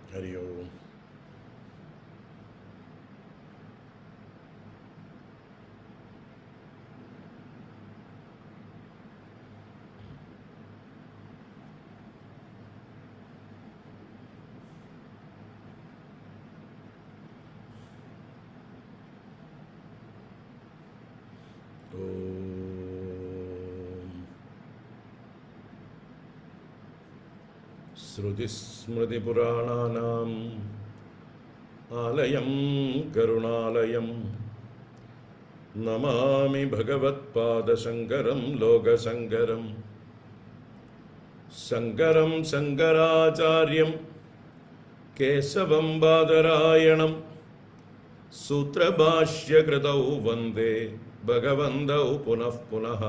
ഹരി ഓം ഓം ശ്രുതിസ്മൃതിപുരാണാനാം ആലയം കരുണാലയം നമാമി ഭഗവത്പാദശങ്കരം ലോകശങ്കരം ശങ്കരം ശങ്കരാചാര്യം കേശവം ബാദരായണം സൂത്രഭാഷ്യകൃതൗ വന്ദേ ഭഗവന്തൗ പുനഃ പുനഃ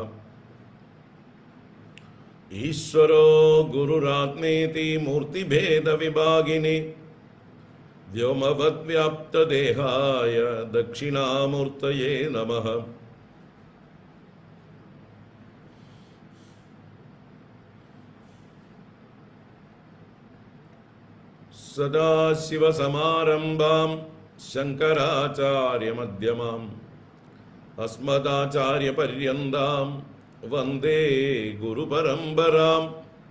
ഈശ്വരോ ഗുരുരാത്മേതി മൂർത്തിഭേദവിഭാഗിനി വ്യോമവദ്വ്യാപ്തദേഹായ ദക്ഷിണാമൂർത്തയേ നമഃ സദാശിവസമാരംഭാം ശങ്കരാചാര്യമധ്യമാം അസ്മദാചാര്യപര്യന്താം വന്ദേ ഗുരുപരമ്പരാം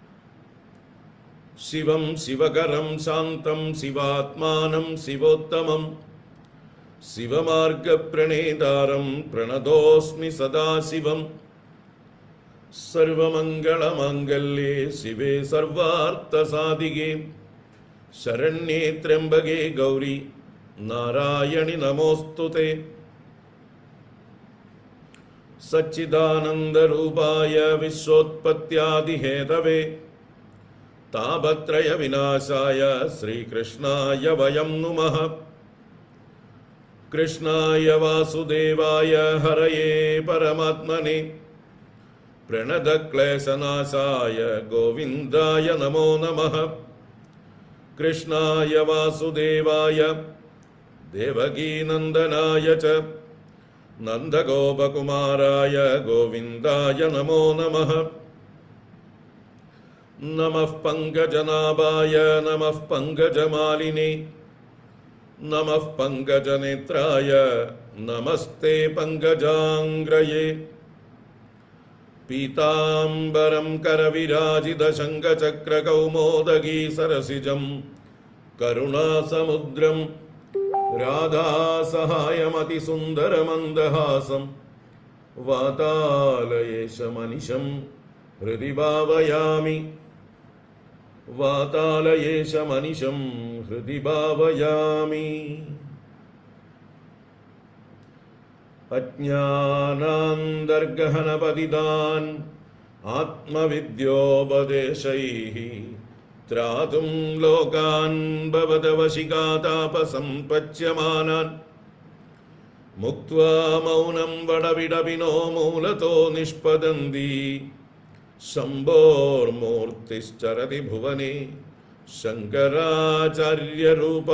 ശിവം ശിവകരം ശാന്തം ശിവാത്മാനം ശിവോത്തമം ശിവമാർഗപ്രണേതാരം പ്രണതോസ്മി സദാശിവം സർവമംഗളമാംഗല്യേ ശിവേ സർവാർത്ഥസാധികേ ശരണ്യേ ത്രംബകേ ഗൗരി നാരായണി നമോസ്തുതേ സച്ചിദാനന്ദരൂപായ വിശ്വോത്പത്യാദിഹേതവേ താപത്രയവിനാശായ ശ്രീകൃഷ്ണായ വയം നുമഃ കൃഷ്ണായ വാസുദേവായ ഹരയേ പരമാത്മനെ പ്രണതക്ലേശനാശായ ഗോവിന്ദായ നമോ നമഃ കൃഷ്ണായ വാസുദേവായ ദേവകീനന്ദനായ ച നന്ദഗോപകുമാരായ ഗോവിന്ദായ നമോ നമഃ നമഃ പങ്കജനാഭായ നമഃ പങ്കജമാലിനി നമഃ പങ്കജനേത്രായ നമസ്തേ പങ്കജാംഗ്രയേ പീതാംബരം കരവിരാജിതശങ്കചക്രകൗമോദഗീ സരസിജം കരുണാസമുദ്രം രാധാസഹായമതിസുന്ദരമന്ദഹാസം വാതാലയേശമനിശം ഹൃദി ഭാവയാമി വാതാലയേശമനിശം ഹൃദി ഭാവയാമി അജ്ഞാനാന്തർഗഹനപതിതാൻ ആത്മവിദ്യോപദേശൈः ത്രാതും ലോകാൻ ഭവതവശികാതാപസമ്പച്യമാനാൻ മുക്വാ മൗനം വടവിടവിനോ മൂലതോ നിഷ്പദന്തി ശംഭോർമൂർത്തിശ്ചരതി ഭുവനെ ശങ്കരാചാര്യരൂപ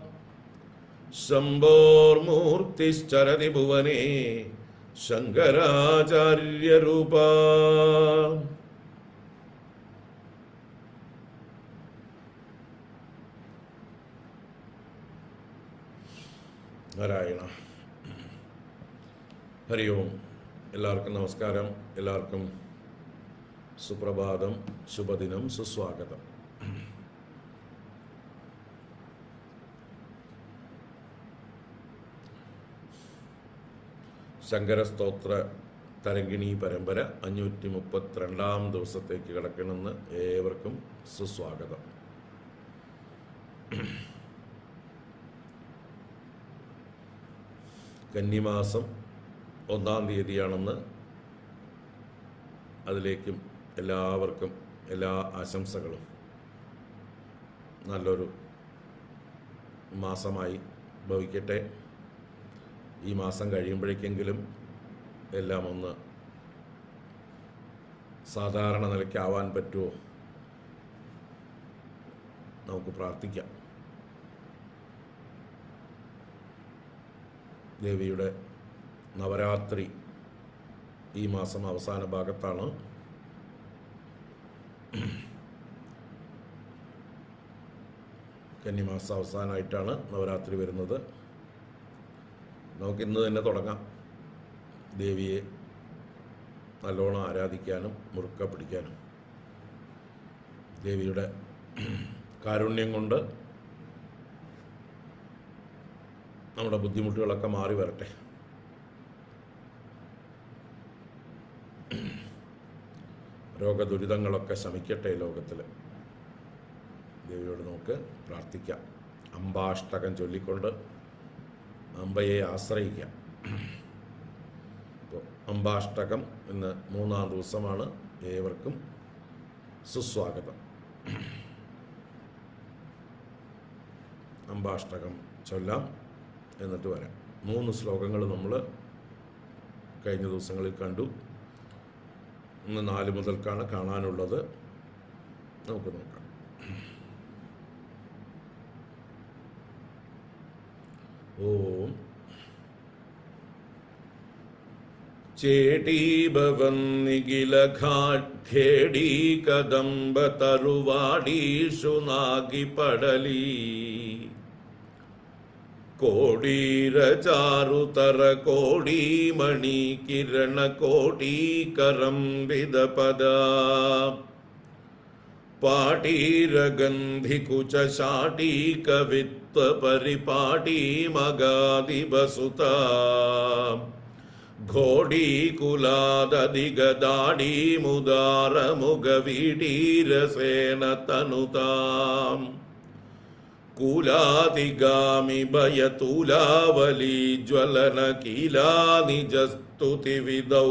ശംഭോർമൂർത്തിശ്ചരതി ഭുവനെ ശങ്കരാചാര്യരൂപ നാരായണ ഹരി ഓം എല്ലാവർക്കും നമസ്കാരം എല്ലാവർക്കും സുപ്രഭാതം ശുഭദിനം സുസ്വാഗതം ശങ്കരസ്തോത്ര തരങ്കിണി പരമ്പര അഞ്ഞൂറ്റി മുപ്പത്തിരണ്ടാം ദിവസത്തേക്ക് കിടക്കണമെന്ന് ഏവർക്കും സുസ്വാഗതം കന്നിമാസം ഒന്നാം തീയതിയാണെന്ന് അതിലേക്കും എല്ലാവർക്കും എല്ലാ ആശംസകളും നല്ലൊരു മാസമായി ഭവിക്കട്ടെ ഈ മാസം കഴിയുമ്പോഴേക്കെങ്കിലും എല്ലാം ഒന്ന് സാധാരണ നിലയ്ക്കാവാൻ പറ്റുമോ നമുക്ക് പ്രാർത്ഥിക്കാം ദേവിയുടെ നവരാത്രി ഈ മാസം അവസാന ഭാഗത്താണ് കന്നിമാസ അവസാനമായിട്ടാണ് നവരാത്രി വരുന്നത് നമുക്ക് ഇന്ന് തന്നെ തുടങ്ങാം ദേവിയെ നല്ലോണം ആരാധിക്കാനും മുറുക്ക പിടിക്കാനും ദേവിയുടെ കാരുണ്യം കൊണ്ട് നമ്മുടെ ബുദ്ധിമുട്ടുകളൊക്കെ മാറി വരട്ടെ രോഗദുരിതങ്ങളൊക്കെ ശമിക്കട്ടെ ലോകത്തിൽ ദേവിയോട് നമുക്ക് പ്രാർത്ഥിക്കാം അമ്പാഷ്ടകം ചൊല്ലിക്കൊണ്ട് അമ്പയെ ആശ്രയിക്കാം അപ്പോൾ അമ്പാഷ്ടകം ഇന്ന് മൂന്നാം ദിവസമാണ് ഏവർക്കും സുസ്വാഗതം അമ്പാഷ്ടകം ചൊല്ലാം എന്നിട്ട് വരാം മൂന്ന് ശ്ലോകങ്ങൾ നമ്മൾ കഴിഞ്ഞ ദിവസങ്ങളിൽ കണ്ടു ഇന്ന് നാല് മുതൽക്കാണ് കാണാനുള്ളത് നമുക്ക് നോക്കാം ഓം ചേടീഭവന്നിഖിലഘാഠ്യേടീ കദംബ തരുവാടീഷു നാഗിപടലീ കോടീരചാരുതര കോടീമണി കിരണ കോടീകരം വിദപദ പാടീരഗന്ധികുച ശാടീകവിത്വ പരിപാടീ മഗാദിവസുത ഘോടീകുലാദധിഗദാടീമുദാരമുഖവീടീരസേന തനുതാം കൂലാതിഗാമി ഭയതൂലാവലി ജ്വലന കീലാ നിജസ്തുതിവിദൗ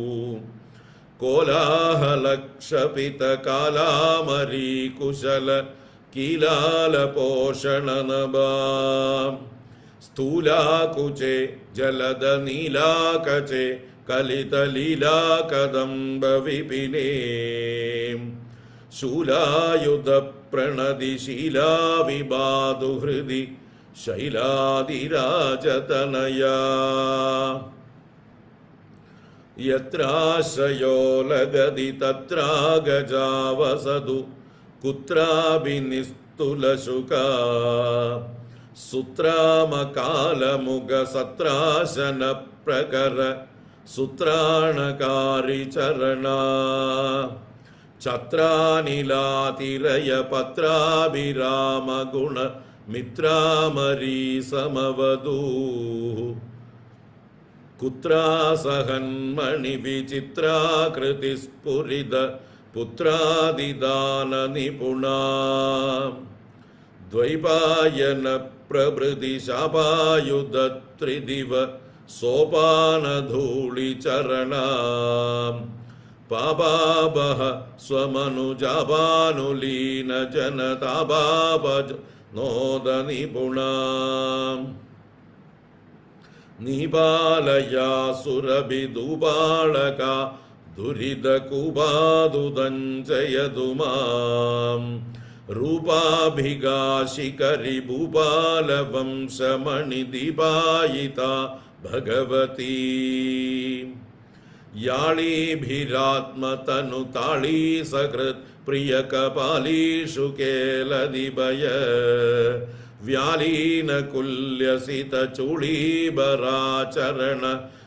കോലാഹലക്ഷപിത കാലാമരീ കുശല കീലാല പോഷണ സ്ഥൂലാകുചെ ജലദ നീലാകചെ കലിത ലീലാകദംബ വിപിനേ ശൂലായുധ പ്രണതി ശീലാവിബാധു ഹൃദി ശൈലാതിരാജതനയാ യത്രാശയോ ലഗതി തത്രാഗജാവസതു കുത്രാഭിനിസ്തുലശുക സുത്രാമകാലമുഖ സത്രാശന പ്രകര സുത്രാണകാരി ചരണ ഛത്രാനിലാതിരയ പത്രാഭിരാമ ഗുണ മിത്രാമരീ സമവദൂ കുത്രാസഹന്മണി വിചിത്രാകൃതി സ്ഫുരിത പുത്രാദിദാന നിപുണ ദ്വൈപായന പ്രഭൃതി ശാപായുധ ത്രിദിവ സോപാനധൂളിചരണ പാപാപഹ സ്വമനുജാപാനുലീന ജനതാപാപ നോദ നിപുണ നീപാലയാസുരഭിദുപാളക ദുരിതകുപാദുദഞ്ചയതു മാം रूपाभिगाशिकरि भूपालवंशमणिदिपायिता भगवती याळीभिरात्मतनुताळी सकृत् प्रियकपालीषु केलदिभय व्यालीनकुल्यसितचूळीबराचरण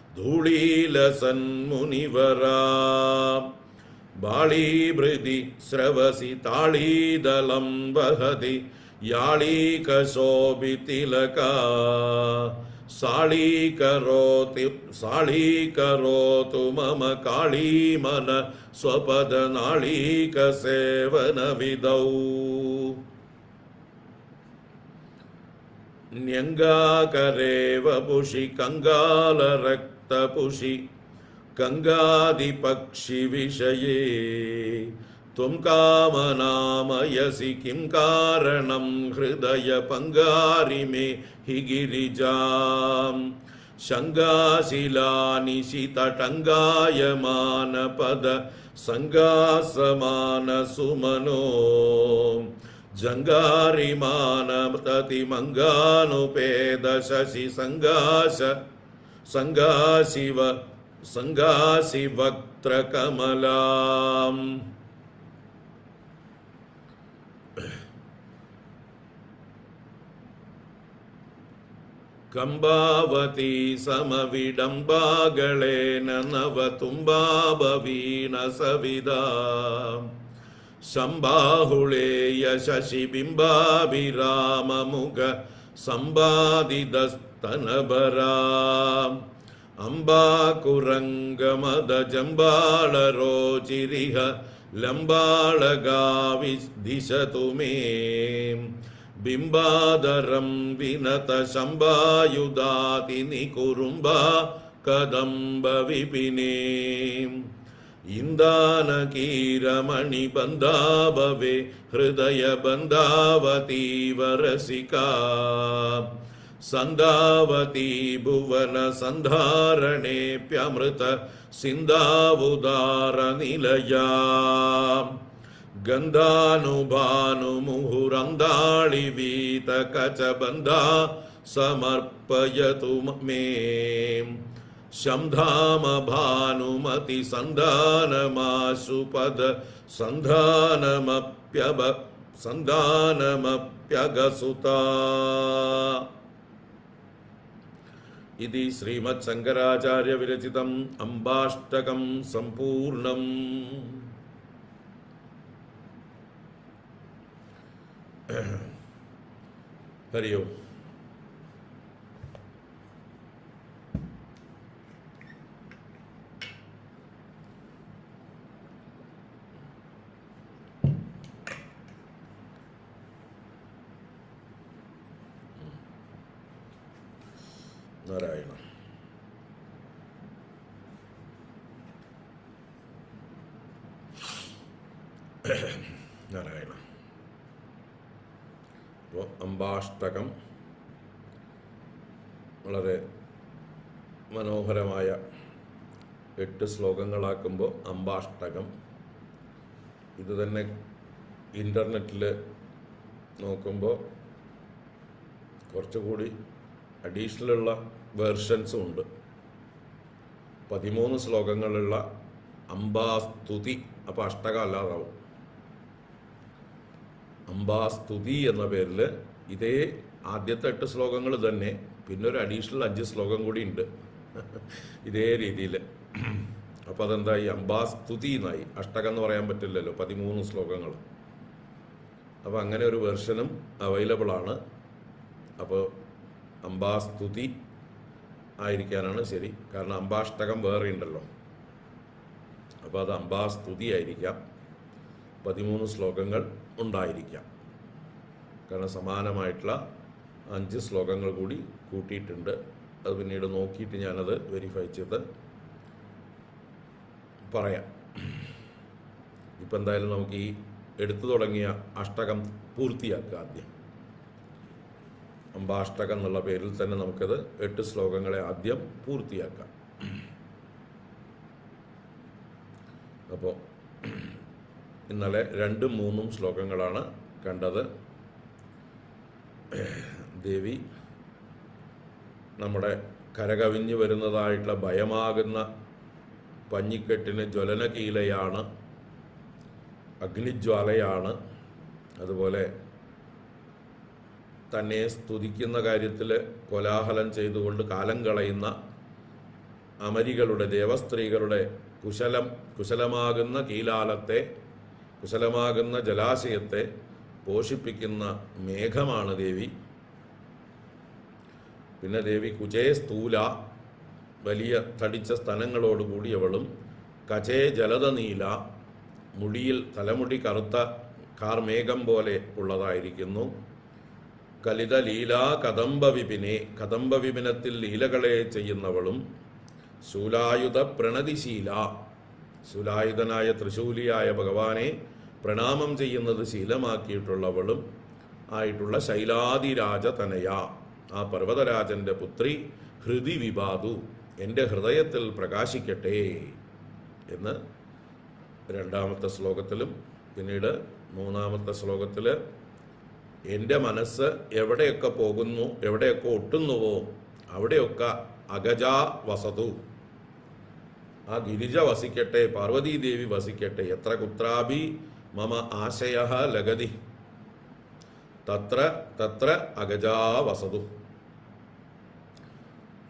धूळीलसन्मुनिवरा बाळीभृदि स्रवसि ताळीदलं वहति याळीकशोभितिलका साळीकरोति साळीकरोतु मम काळीमन स्वपदनाळीकसेवनविदौ न्यङ्गाकरेव पुषि कङ्गालरक्तपुषि कङ्गादिपक्षिविषये त्वं कामनामयसि किं कारणं हृदय पङ्गारि मे हि गिरिजाम् शङ्गाशिलानिशितटङ्गायमानपद सङ्गासमानसुमनो जङ्गारिमानततिमङ्गानुपेद शशि सङ्गाश सङ्गाशिव सङ्गाशिवक्त्रकमलाम् കമ്പാവതി സമവിഡംബാകളേന നവതുംബാഭവീണ സവിത ശംബാഹുളേയ ശശിബിംബാഭിരാമമുഖ സമ്പാദിതസ്തനഭരാം അംബാകുരംഗമദജംബാളരോചിരിഹ ലംബാളഗാവിദിശതു മേ ബിംബാദരം വിനത ശംബായുധാതി നികുറുംബ കദംബ വിപിനേ ഇന്ദാനകീരമണിബന്ധാഭവേ ഹൃദയബന്ധാവതീവരസികാ സന്ധാവതി ഭുവന സന്ധാരണേപ്യമൃത സിന്ധാവുദാര നിലയാ ഗന്ധാനുഭാനുമുഹുരന്താളി വീത കചബന്ധ സമർപ്പയതു മേ ശംധാമ ഭാനുമതി സന്ധാനമാശുപദ സന്ധാനമപ്യഭ സന്ധാനമപ്യഗസുത ഇതി ശ്രീമത് ശങ്കരാചാര്യ വിരചിതം അംബാഷ്ടകം സമ്പൂർണം ഹരി ഓം നാരായണ നാരായണ അപ്പോൾ അംബാഷ്ടകം വളരെ മനോഹരമായ എട്ട് ശ്ലോകങ്ങളാക്കുമ്പോൾ അംബാഷ്ടകം ഇത് തന്നെ ഇൻ്റർനെറ്റിൽ നോക്കുമ്പോൾ കുറച്ചുകൂടി അഡീഷണലുള്ള വേർഷൻസും ഉണ്ട് പതിമൂന്ന് ശ്ലോകങ്ങളുള്ള അംബാസ്തുതി അപ്പോൾ അഷ്ടകം അല്ലാതാവും അംബാസ്തുതി എന്ന പേരിൽ ഇതേ ആദ്യത്തെ എട്ട് ശ്ലോകങ്ങൾ തന്നെ പിന്നെ ഒരു അഡീഷണൽ അഞ്ച് ശ്ലോകം കൂടി ഉണ്ട് ഇതേ രീതിയിൽ അപ്പോൾ അതെന്തായി അംബാസ്തുതി എന്നായി അഷ്ടകം എന്ന് പറയാൻ പറ്റില്ലല്ലോ പതിമൂന്ന് ശ്ലോകങ്ങൾ അപ്പോൾ അങ്ങനെ ഒരു വെർഷനും അവൈലബിൾ ആണ് അപ്പോൾ അംബാസ്തുതി ആയിരിക്കാനാണ് ശരി കാരണം അംബാഷ്ടകം വേറെ ഉണ്ടല്ലോ അപ്പോൾ അത് അംബാസ്തുതി ആയിരിക്കാം പതിമൂന്ന് ശ്ലോകങ്ങൾ ഉണ്ടായിരിക്കാം കാരണം സമാനമായിട്ടുള്ള അഞ്ച് ശ്ലോകങ്ങൾ കൂടി കൂട്ടിയിട്ടുണ്ട് അത് പിന്നീട് നോക്കിയിട്ട് ഞാനത് വെരിഫൈ ചെയ്ത് പറയാം ഇപ്പം എന്തായാലും നമുക്ക് ഈ എടുത്തു തുടങ്ങിയ അഷ്ടകം പൂർത്തിയാക്കുക ആദ്യം അംബാഷ്ടകം എന്നുള്ള പേരിൽ തന്നെ നമുക്കത് എട്ട് ശ്ലോകങ്ങളെ ആദ്യം പൂർത്തിയാക്കാം അപ്പോൾ ഇന്നലെ രണ്ടും മൂന്നും ശ്ലോകങ്ങളാണ് കണ്ടത് ദേവി നമ്മുടെ കരകവിഞ്ഞു വരുന്നതായിട്ടുള്ള ഭയമാകുന്ന പഞ്ഞിക്കെട്ടിന് ജ്വലനകീലയാണ് അഗ്നിജ്വാലയാണ് അതുപോലെ തന്നെ സ്തുതിക്കുന്ന കാര്യത്തിൽ കോലാഹലം ചെയ്തുകൊണ്ട് കാലം കളയുന്ന അമരികളുടെ ദേവസ്ത്രീകളുടെ കുശലം കുശലമാകുന്ന കീലാലത്തെ കുശലമാകുന്ന ജലാശയത്തെ പോഷിപ്പിക്കുന്ന മേഘമാണ് ദേവി പിന്നെ ദേവി കുചേ സ്ഥൂല വലിയ തടിച്ച സ്തനങ്ങളോടുകൂടിയവളും കചേ ജലത നീല മുടിയിൽ തലമുടി കറുത്ത കാർമേഘം പോലെ ഉള്ളതായിരിക്കുന്നു കലിത ലീലാ കദംബ വിപിനെ കദംബ വിപിനത്തിൽ ലീലകളെ ചെയ്യുന്നവളും ശൂലായുധ പ്രണതിശീല ശൂലായുധനായ തൃശൂലിയായ ഭഗവാനെ പ്രണാമം ചെയ്യുന്നത് ശീലമാക്കിയിട്ടുള്ളവളും ആയിട്ടുള്ള ശൈലാദിരാജ തനയ ആ പർവ്വതരാജന്റെ പുത്രി ഹൃദി വിവാദു എൻ്റെ ഹൃദയത്തിൽ പ്രകാശിക്കട്ടെ എന്ന് രണ്ടാമത്തെ ശ്ലോകത്തിലും പിന്നീട് മൂന്നാമത്തെ ശ്ലോകത്തിൽ എൻ്റെ മനസ്സ് എവിടെയൊക്കെ പോകുന്നു എവിടെയൊക്കെ ഒട്ടുന്നുവോ അവിടെയൊക്കെ അഗജാ വസതു ആ ഗിരിജ വസിക്കട്ടെ പാർവതീദേവി വസിക്കട്ടെ എത്ര കുത്രാഭി മമ ആശയ ലഗതി തത്ര തത്ര അഗജാ വസതു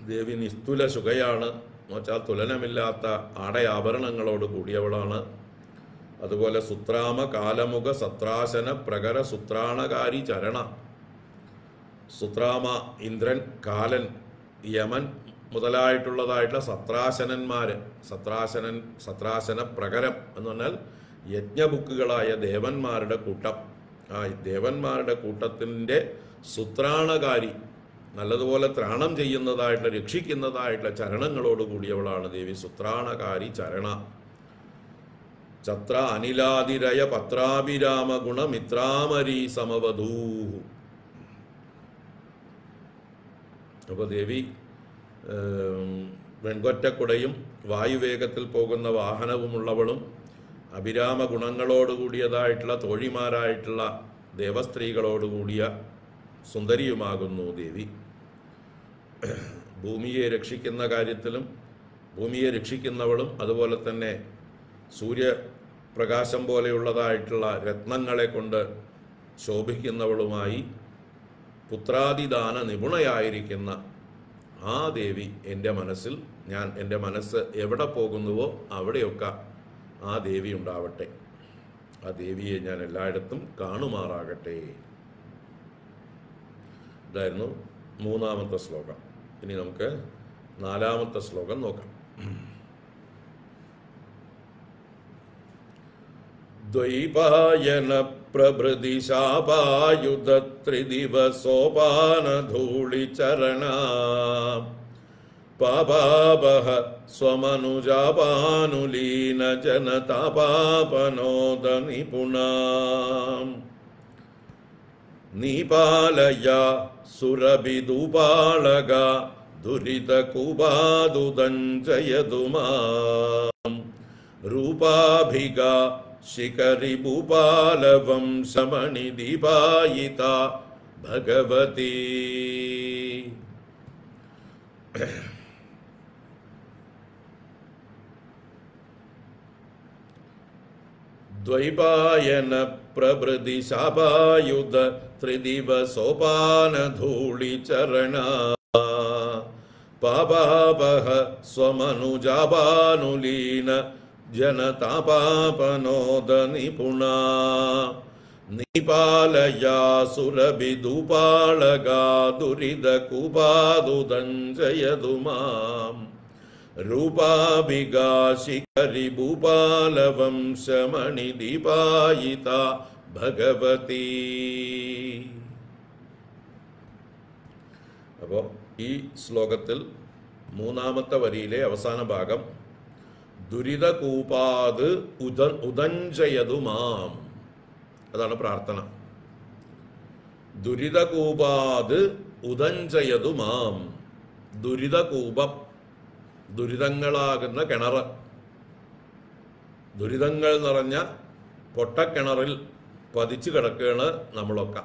ദേവി നിസ്തുല ശുഖയാണ് എന്നുവെച്ചാൽ തുലനമില്ലാത്ത ആടയാഭരണങ്ങളോട് കൂടിയവളാണ് അതുപോലെ സുത്രാമ കാലമുഖ സത്രാസന പ്രകര സുത്രാണകാരി ചരണ സുത്രാമ ഇന്ദ്രൻ കാലൻ യമൻ മുതലായിട്ടുള്ളതായിട്ടുള്ള സത്രാസനന്മാര് സത്രാസനൻ സത്രാസന പ്രകരം എന്ന് പറഞ്ഞാൽ യജ്ഞബുക്കുകളായ ദേവന്മാരുടെ കൂട്ടം ആ ദേവന്മാരുടെ കൂട്ടത്തിൻ്റെ സുത്രാണകാരി നല്ലതുപോലെ ത്രാണം ചെയ്യുന്നതായിട്ടുള്ള രക്ഷിക്കുന്നതായിട്ടുള്ള ചരണങ്ങളോട് കൂടിയവളാണ് ദേവി സുത്രാണകാരി ചരണ ചത്ര അനിലാതിരയ പത്രാഭിരാമ ഗുണമിത്രാമരീ സമവധൂ അപ്പോൾ ദേവി ഏം, വെൺകൊറ്റക്കുടയും വായുവേഗത്തിൽ പോകുന്ന വാഹനവുമുള്ളവളും അഭിരാമ ഗുണങ്ങളോട് കൂടിയതായിട്ടുള്ള തോഴിമാരായിട്ടുള്ള ദേവസ്ത്രീകളോട് കൂടിയ സുന്ദരിയുമാകുന്നു ദേവി ഭൂമിയെ രക്ഷിക്കുന്ന കാര്യത്തിലും ഭൂമിയെ രക്ഷിക്കുന്നവളും അതുപോലെ തന്നെ സൂര്യപ്രകാശം പോലെയുള്ളതായിട്ടുള്ള രത്നങ്ങളെ കൊണ്ട് ശോഭിക്കുന്നവളുമായി പുത്രാദിദാന നിപുണയായിരിക്കുന്ന ആ ദേവി എൻ്റെ മനസ്സിൽ ഞാൻ എൻ്റെ മനസ്സ് എവിടെ പോകുന്നുവോ അവിടെയൊക്കെ ആ ദേവി ഉണ്ടാവട്ടെ ആ ദേവിയെ ഞാൻ എല്ലായിടത്തും കാണുമാറാകട്ടെ ഇതായിരുന്നു മൂന്നാമത്തെ ശ്ലോകം ഇനി നമുക്ക് നാലാമത്തെ ശ്ലോകം നോക്കാം ദ്വൈപായന പ്രഭൃതി ശാപായുധ ത്രിദിവസോപാനധൂളിചരണ പാപാപഹ സ്വമനുജാപാനുലീന ജനതാപാപനോദ നിപുണാം നീപാലയ സുരഭിദുപാളക ദുരിതകുപാദുദഞ്ജയതുമാം രൂപാഭിഗ ശിഖരി ഭൂപാലവംശമണി ദീപായിത ഭഗവതി ദ്വൈപായന പ്രഭൃതി ശാപായുധ ത്രിദിവസോപാനധൂളിചരണ പാപാപഹ സ്വമനുജാപാനുലീന ജനതാപാപനോദ നിപുണ നീപാലയാ സുരഭിദുപാളകാ ദുരിത കുപാദുദഞ്ജയതു മാം രൂപാഭിഗാ ശിഖരി ഭൂപാലവംശമണി ദീപായിത ഭഗവതി അപ്പോൾ ഈ ശ്ലോകത്തിൽ മൂന്നാമത്തെ വരിയിലെ അവസാന ഭാഗം ദുരിതകൂപാത് ഉദ ഉദഞ്ചയതു മാം അതാണ് പ്രാർത്ഥന ദുരിതകൂപാത് ഉദഞ്ചയതു മാം ദുരിതകൂപം ദുരിതങ്ങളാകുന്ന കിണറ് ദുരിതങ്ങൾ നിറഞ്ഞ പൊട്ടക്കിണറിൽ പതിച്ചു കിടക്കുകയാണ് നമ്മളൊക്കെ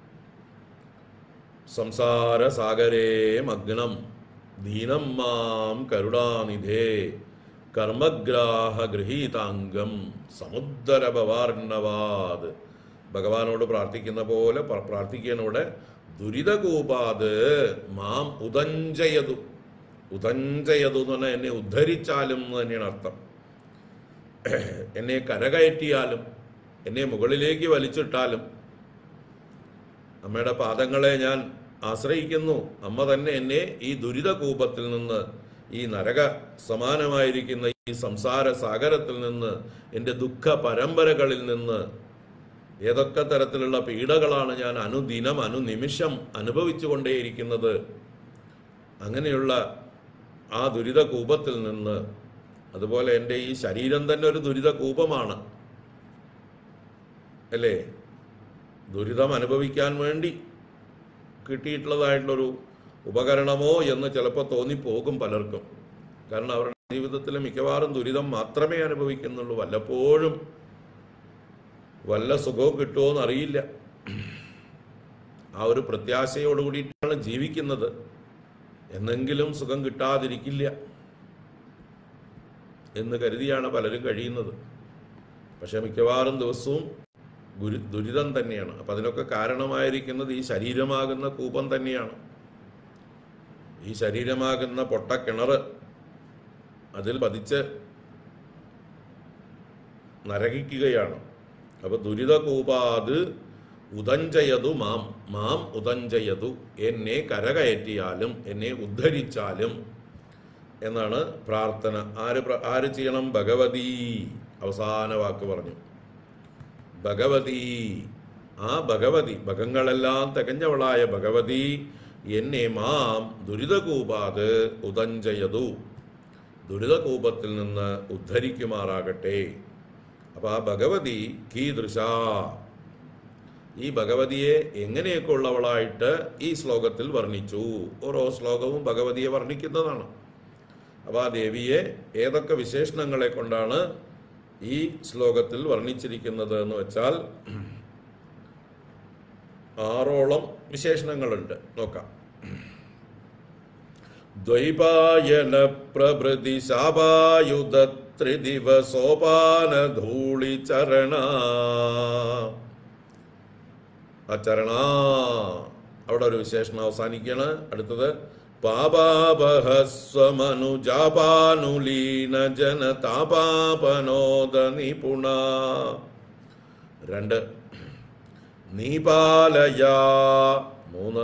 സംസാര സാഗരേ മഗ്നം ദീനം മാം കരുണാനിധേ കർമ്മഗ്രാഹ ഗൃഹീതാംഗം സമുദ്രഭവാർണവാത് ഭഗവാനോട് പ്രാർത്ഥിക്കുന്ന പോലെ പ്ര- പ്രാർത്ഥിക്കാനോടെ ദുരിതകൂപാത് മാം ഉദഞ്ചയതു ഉദഞ്ചയതു എന്ന് പറഞ്ഞാൽ എന്നെ ഉദ്ധരിച്ചാലും എന്ന് തന്നെയാണ് അർത്ഥം എന്നെ കരകയറ്റിയാലും എന്നെ മുകളിലേക്ക് വലിച്ചിട്ടാലും അമ്മയുടെ പാദങ്ങളെ ഞാൻ ആശ്രയിക്കുന്നു അമ്മ തന്നെ എന്നെ ഈ ദുരിതകൂപത്തിൽ നിന്ന് ഈ നരക സമാനമായിരിക്കുന്ന ഈ സംസാര സാഗരത്തിൽ നിന്ന് എൻ്റെ ദുഃഖ പരമ്പരകളിൽ നിന്ന് ഏതൊക്കെ തരത്തിലുള്ള പീഡകളാണ് ഞാൻ അനുദിനം അനുനിമിഷം അനുഭവിച്ചുകൊണ്ടേയിരിക്കുന്നത് അങ്ങനെയുള്ള ആ ദുരിതകൂപത്തിൽ നിന്ന് അതുപോലെ എൻ്റെ ഈ ശരീരം തന്നെ ഒരു ദുരിതകൂപമാണ് അല്ലേ ദുരിതം അനുഭവിക്കാൻ വേണ്ടി കിട്ടിയിട്ടുള്ളതായിട്ടുള്ളൊരു ഉപകരണമോ എന്ന് ചിലപ്പോൾ തോന്നിപ്പോകും പലർക്കും കാരണം അവരുടെ ജീവിതത്തിൽ മിക്കവാറും ദുരിതം മാത്രമേ അനുഭവിക്കുന്നുള്ളൂ വല്ലപ്പോഴും വല്ല സുഖവും കിട്ടുമോ എന്നറിയില്ല ആ ഒരു പ്രത്യാശയോട് കൂടിയിട്ടാണ് ജീവിക്കുന്നത് എന്നെങ്കിലും സുഖം കിട്ടാതിരിക്കില്ല എന്ന് കരുതിയാണ് പലരും കഴിയുന്നത് പക്ഷെ മിക്കവാറും ദിവസവും ഗുരു ദുരിതം തന്നെയാണ് അപ്പം അതിനൊക്കെ കാരണമായിരിക്കുന്നത് ഈ ശരീരമാകുന്ന കൂപം തന്നെയാണ് ഈ ശരീരമാകുന്ന പൊട്ടക്കിണർ അതിൽ പതിച്ച് നരകിക്കുകയാണ് അപ്പൊ ദുരിതകൂപാത് ഉദഞ്ചയതു മാം മാം ഉദഞ്ചയതു എന്നെ കരകയറ്റിയാലും എന്നെ ഉദ്ധരിച്ചാലും എന്നാണ് പ്രാർത്ഥന ആര് പ്ര- ആര് ചെയ്യണം ഭഗവതി അവസാന വാക്ക് പറഞ്ഞു ഭഗവതി ആ ഭഗവതി ഭഗങ്ങളെല്ലാം തികഞ്ഞവളായ ഭഗവതി എന്നെ മാം ദുരിതകൂപാത് ഉദഞ്ചയതു ദുരിതകൂപത്തിൽ നിന്ന് ഉദ്ധരിക്കുമാറാകട്ടെ അപ്പൊ ആ ഭഗവതി കീദൃശ ഈ ഭഗവതിയെ എങ്ങനെയൊക്കെ ഉള്ളവളായിട്ട് ഈ ശ്ലോകത്തിൽ വർണ്ണിച്ചു ഓരോ ശ്ലോകവും ഭഗവതിയെ വർണ്ണിക്കുന്നതാണ് അപ്പോൾ ആ ദേവിയെ ഏതൊക്കെ വിശേഷണങ്ങളെ കൊണ്ടാണ് ഈ ശ്ലോകത്തിൽ വർണ്ണിച്ചിരിക്കുന്നത് എന്ന് വെച്ചാൽ ആറോളം വിശേഷണങ്ങളുണ്ട് നോക്കാം ദ്വൈപായന പ്രഭൃതി ശാപായുധ ത്രിദിവസോപാന ധൂളി ചരണ ആ ചരണ അവിടെ ഒരു വിശേഷണം അവസാനിക്കുകയാണ് അടുത്തത് പാപാപഹസ്വമനുജാപാനുലീന ജനതാപാപനോദ നിപുണ രണ്ട് നീപാലയ മൂന്ന്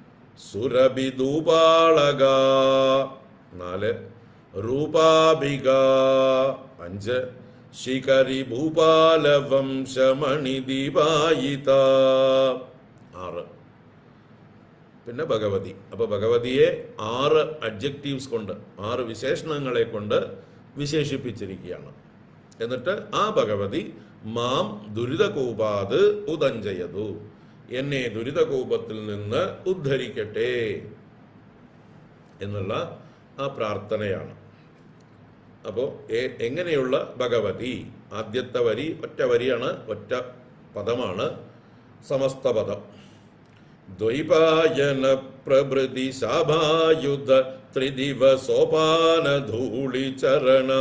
സുരഭിദൂപാളക നാല് രൂപാഭിക അഞ്ച് ശിഖരി ഭൂപാല വംശമണി ദീപായിത ആറ് പിന്നെ ഭഗവതി അപ്പൊ ഭഗവതിയെ ആറ് അഡ്ജക്റ്റീവ്സ് കൊണ്ട് ആറ് വിശേഷണങ്ങളെ കൊണ്ട് വിശേഷിപ്പിച്ചിരിക്കുകയാണ് എന്നിട്ട് ആ ഭഗവതി മാം ദുരിതകൂപാത് ഉദഞ്ചയതു എന്നെ ദുരിതകൂപത്തിൽ നിന്ന് ഉദ്ധരിക്കട്ടെ എന്നുള്ള ആ പ്രാർത്ഥനയാണ് അപ്പോൾ എങ്ങനെയുള്ള ഭഗവതി ആദ്യത്തെ വരി ഒറ്റ വരിയാണ് ഒറ്റ പദമാണ് സമസ്ത പദം ദ്വൈപായന പ്രഭൃതി ശാഭായുധ ത്രിദിവസോപാന ധൂളി ചരണ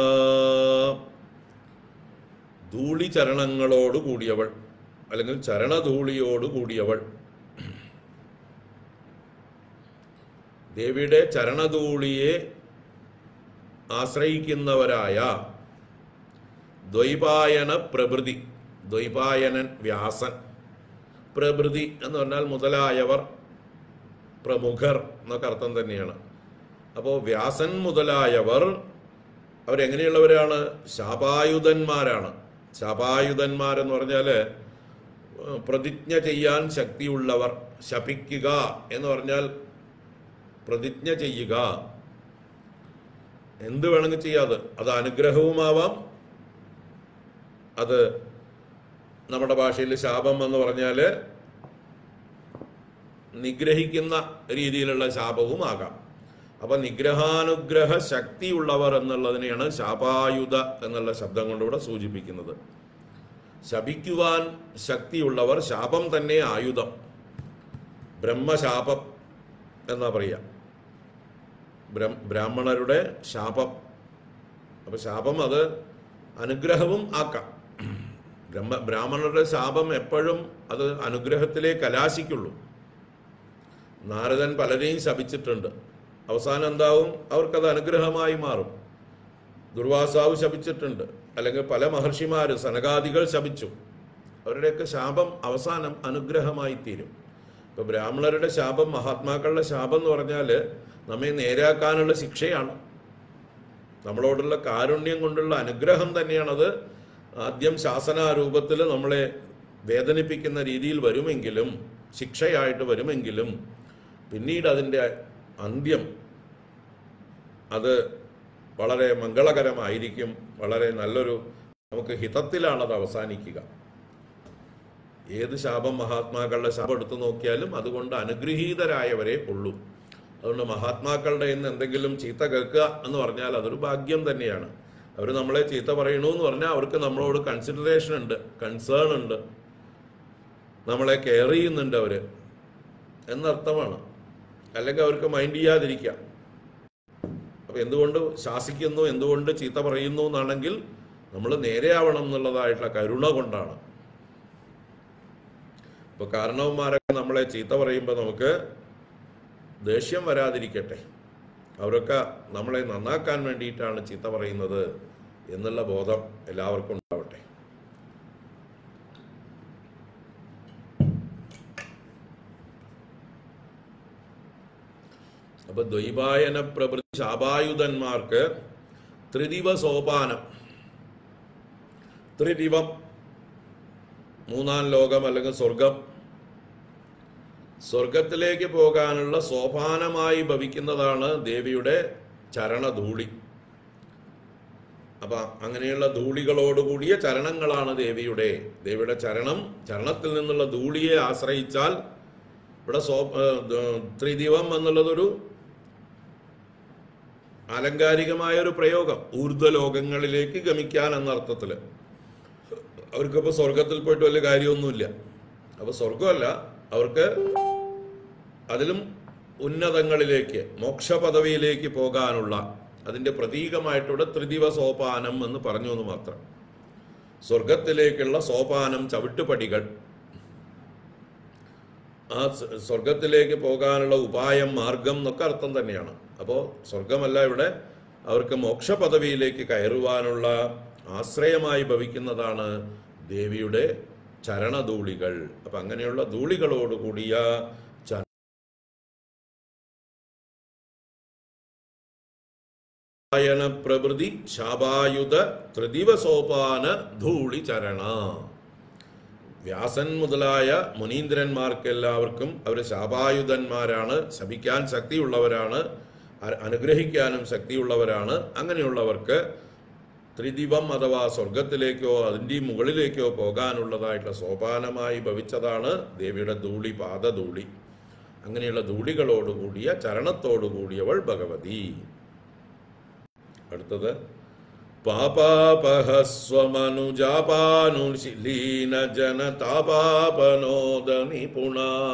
ധൂളി ചരണങ്ങളോട് കൂടിയവൾ അല്ലെങ്കിൽ ചരണധൂളിയോട് കൂടിയവൾ ദേവിയുടെ ചരണധൂളിയെ ആശ്രയിക്കുന്നവരായ ദ്വൈപായന പ്രഭൃതി ദ്വൈപായനൻ വ്യാസൻ പ്രഭൃതി എന്ന് പറഞ്ഞാൽ മുതലായവർ പ്രമുഖർ എന്നൊക്കെ അർത്ഥം തന്നെയാണ് അപ്പോൾ വ്യാസൻ മുതലായവർ അവരെങ്ങനെയുള്ളവരാണ് ശാപായുധന്മാരാണ് ശാപായുധന്മാരെന്ന് പറഞ്ഞാൽ പ്രതിജ്ഞ ചെയ്യാൻ ശക്തിയുള്ളവർ ശപിക്കുക എന്ന് പറഞ്ഞാൽ പ്രതിജ്ഞ ചെയ്യുക എന്ത് വേണമെങ്കിൽ ചെയ്യാതെ അത് അനുഗ്രഹവുമാവാം അത് നമ്മുടെ ഭാഷയിൽ ശാപം എന്ന് പറഞ്ഞാൽ നിഗ്രഹിക്കുന്ന രീതിയിലുള്ള ശാപവും ആകാം അപ്പൊ നിഗ്രഹാനുഗ്രഹ ശക്തിയുള്ളവർ എന്നുള്ളതിനെയാണ് ശാപായുധ എന്നുള്ള ശബ്ദം കൊണ്ടിവിടെ സൂചിപ്പിക്കുന്നത് ശപിക്കുവാൻ ശക്തിയുള്ളവർ ശാപം തന്നെ ആയുധം ബ്രഹ്മശാപം എന്നാ പറയുക ബ്രം- ബ്രാഹ്മണരുടെ ശാപം അപ്പൊ ശാപം അത് അനുഗ്രഹവും ആക്കാം ബ്രഹ്മ ബ്രാഹ്മണരുടെ ശാപം എപ്പോഴും അത് അനുഗ്രഹത്തിലേ കലാശിക്കുള്ളൂ നാരദൻ പലരെയും ശപിച്ചിട്ടുണ്ട് അവസാനം എന്താവും അവർക്കത് അനുഗ്രഹമായി മാറും ദുർവാസാവ് ശപിച്ചിട്ടുണ്ട് അല്ലെങ്കിൽ പല മഹർഷിമാർ സനകാദികൾ ശപിച്ചു അവരുടെയൊക്കെ ശാപം അവസാനം അനുഗ്രഹമായി തീരും ഇപ്പൊ ബ്രാഹ്മണരുടെ ശാപം മഹാത്മാക്കളുടെ ശാപം എന്ന് പറഞ്ഞാൽ നമ്മെ നേരാക്കാനുള്ള ശിക്ഷയാണ് നമ്മളോടുള്ള കാരുണ്യം കൊണ്ടുള്ള അനുഗ്രഹം തന്നെയാണത് ആദ്യം ശാസനാരൂപത്തിൽ നമ്മളെ വേദനിപ്പിക്കുന്ന രീതിയിൽ വരുമെങ്കിലും ശിക്ഷയായിട്ട് വരുമെങ്കിലും പിന്നീട് അതിൻ്റെ അന്ത്യം അത് വളരെ മംഗളകരമായിരിക്കും വളരെ നല്ലൊരു നമുക്ക് ഹിതത്തിലാണ് അത് അവസാനിക്കുക ഏത് ശാപം മഹാത്മാക്കളുടെ ശാപം എടുത്തു നോക്കിയാലും അതുകൊണ്ട് അനുഗ്രഹീതരായവരെ ഉള്ളൂ അതുകൊണ്ട് മഹാത്മാക്കളുടെ ഇന്ന് എന്തെങ്കിലും ചീത്ത കേൾക്കുക എന്ന് പറഞ്ഞാൽ അതൊരു ഭാഗ്യം തന്നെയാണ് അവർ നമ്മളെ ചീത്ത പറയണു എന്ന് പറഞ്ഞാൽ അവർക്ക് നമ്മളോട് കൺസിഡറേഷൻ ഉണ്ട് കൺസേൺ ഉണ്ട് നമ്മളെ കെയർ ചെയ്യുന്നുണ്ട് അവർ എന്നർത്ഥമാണ് അല്ലെങ്കിൽ അവർക്ക് മൈൻഡ് ചെയ്യാതിരിക്കാം അപ്പൊ എന്തുകൊണ്ട് ശാസിക്കുന്നു എന്തുകൊണ്ട് ചീത്ത പറയുന്നു എന്നാണെങ്കിൽ നമ്മൾ നേരെയാവണം എന്നുള്ളതായിട്ടുള്ള കരുണ കൊണ്ടാണ് ഇപ്പൊ കാരണവന്മാരൊക്കെ നമ്മളെ ചീത്ത പറയുമ്പോൾ നമുക്ക് ദേഷ്യം വരാതിരിക്കട്ടെ അവരൊക്കെ നമ്മളെ നന്നാക്കാൻ വേണ്ടിയിട്ടാണ് ചീത്ത പറയുന്നത് എന്നുള്ള ബോധം എല്ലാവർക്കും ഉണ്ടാവട്ടെ അപ്പൊ ദ്വൈപായന പ്രഭൃതി ശാപായുധന്മാർക്ക് ത്രിദിവ സോപാനം ത്രിദിവം മൂന്നാം ലോകം അല്ലെങ്കിൽ സ്വർഗം സ്വർഗത്തിലേക്ക് പോകാനുള്ള സോപാനമായി ഭവിക്കുന്നതാണ് ദേവിയുടെ ചരണധൂളി അപ്പൊ അങ്ങനെയുള്ള ധൂളികളോടുകൂടിയ ചരണങ്ങളാണ് ദേവിയുടെ ദേവിയുടെ ചരണം ചരണത്തിൽ നിന്നുള്ള ധൂളിയെ ആശ്രയിച്ചാൽ ഇവിടെ സോ ഏഹ് ദ- ത്രിദിവം എന്നുള്ളതൊരു ആലങ്കാരികമായ ഒരു പ്രയോഗം ഊർധ്വലോകങ്ങളിലേക്ക് ഗമിക്കാൻ എന്ന അർത്ഥത്തില് അവർക്കിപ്പോ സ്വർഗത്തിൽ പോയിട്ട് വലിയ കാര്യമൊന്നുമില്ല അപ്പൊ സ്വർഗമല്ല അവർക്ക് അതിലും ഉന്നതങ്ങളിലേക്ക് മോക്ഷപദവിയിലേക്ക് പോകാനുള്ള അതിന്റെ പ്രതീകമായിട്ടൂടെ ത്രിദിവ സോപാനം എന്ന് പറഞ്ഞു എന്ന് മാത്രം സ്വർഗത്തിലേക്കുള്ള സോപാനം ചവിട്ടുപടികൾ ആ സ് സ്വർഗത്തിലേക്ക് പോകാനുള്ള ഉപായം മാർഗം എന്നൊക്കെ അർത്ഥം തന്നെയാണ് അപ്പോൾ സ്വർഗമല്ല ഇവിടെ അവർക്ക് മോക്ഷപദവിയിലേക്ക് കയറുവാനുള്ള ആശ്രയമായി ഭവിക്കുന്നതാണ് ദേവിയുടെ ചരണധൂളികൾ അപ്പൊ അങ്ങനെയുള്ള ധൂളികളോടുകൂടിയ ച- ശാപായന പ്രഭൃതി ശാപായുധ ത്രിദിവസോപാന ധൂളി ചരണ വ്യാസൻ മുതലായ മുനീന്ദ്രന്മാർക്കെല്ലാവർക്കും അവർ ശാപായുധന്മാരാണ് ശപിക്കാൻ ശക്തിയുള്ളവരാണ് അ- അനുഗ്രഹിക്കാനും ശക്തിയുള്ളവരാണ് അങ്ങനെയുള്ളവർക്ക് ത്രിദിവം അഥവാ സ്വർഗത്തിലേക്കോ അതിൻ്റെ മുകളിലേക്കോ പോകാനുള്ളതായിട്ടുള്ള സോപാനമായി ഭവിച്ചതാണ് ദേവിയുടെ ധൂളി പാദധൂളി അങ്ങനെയുള്ള ധൂളികളോടുകൂടിയ ചരണത്തോടുകൂടിയവൾ ഭഗവതി അടുത്തത് പാപാപഹസ്വമനുജാപാനുശീലീന ജനതാപാപനോദ നിപുണ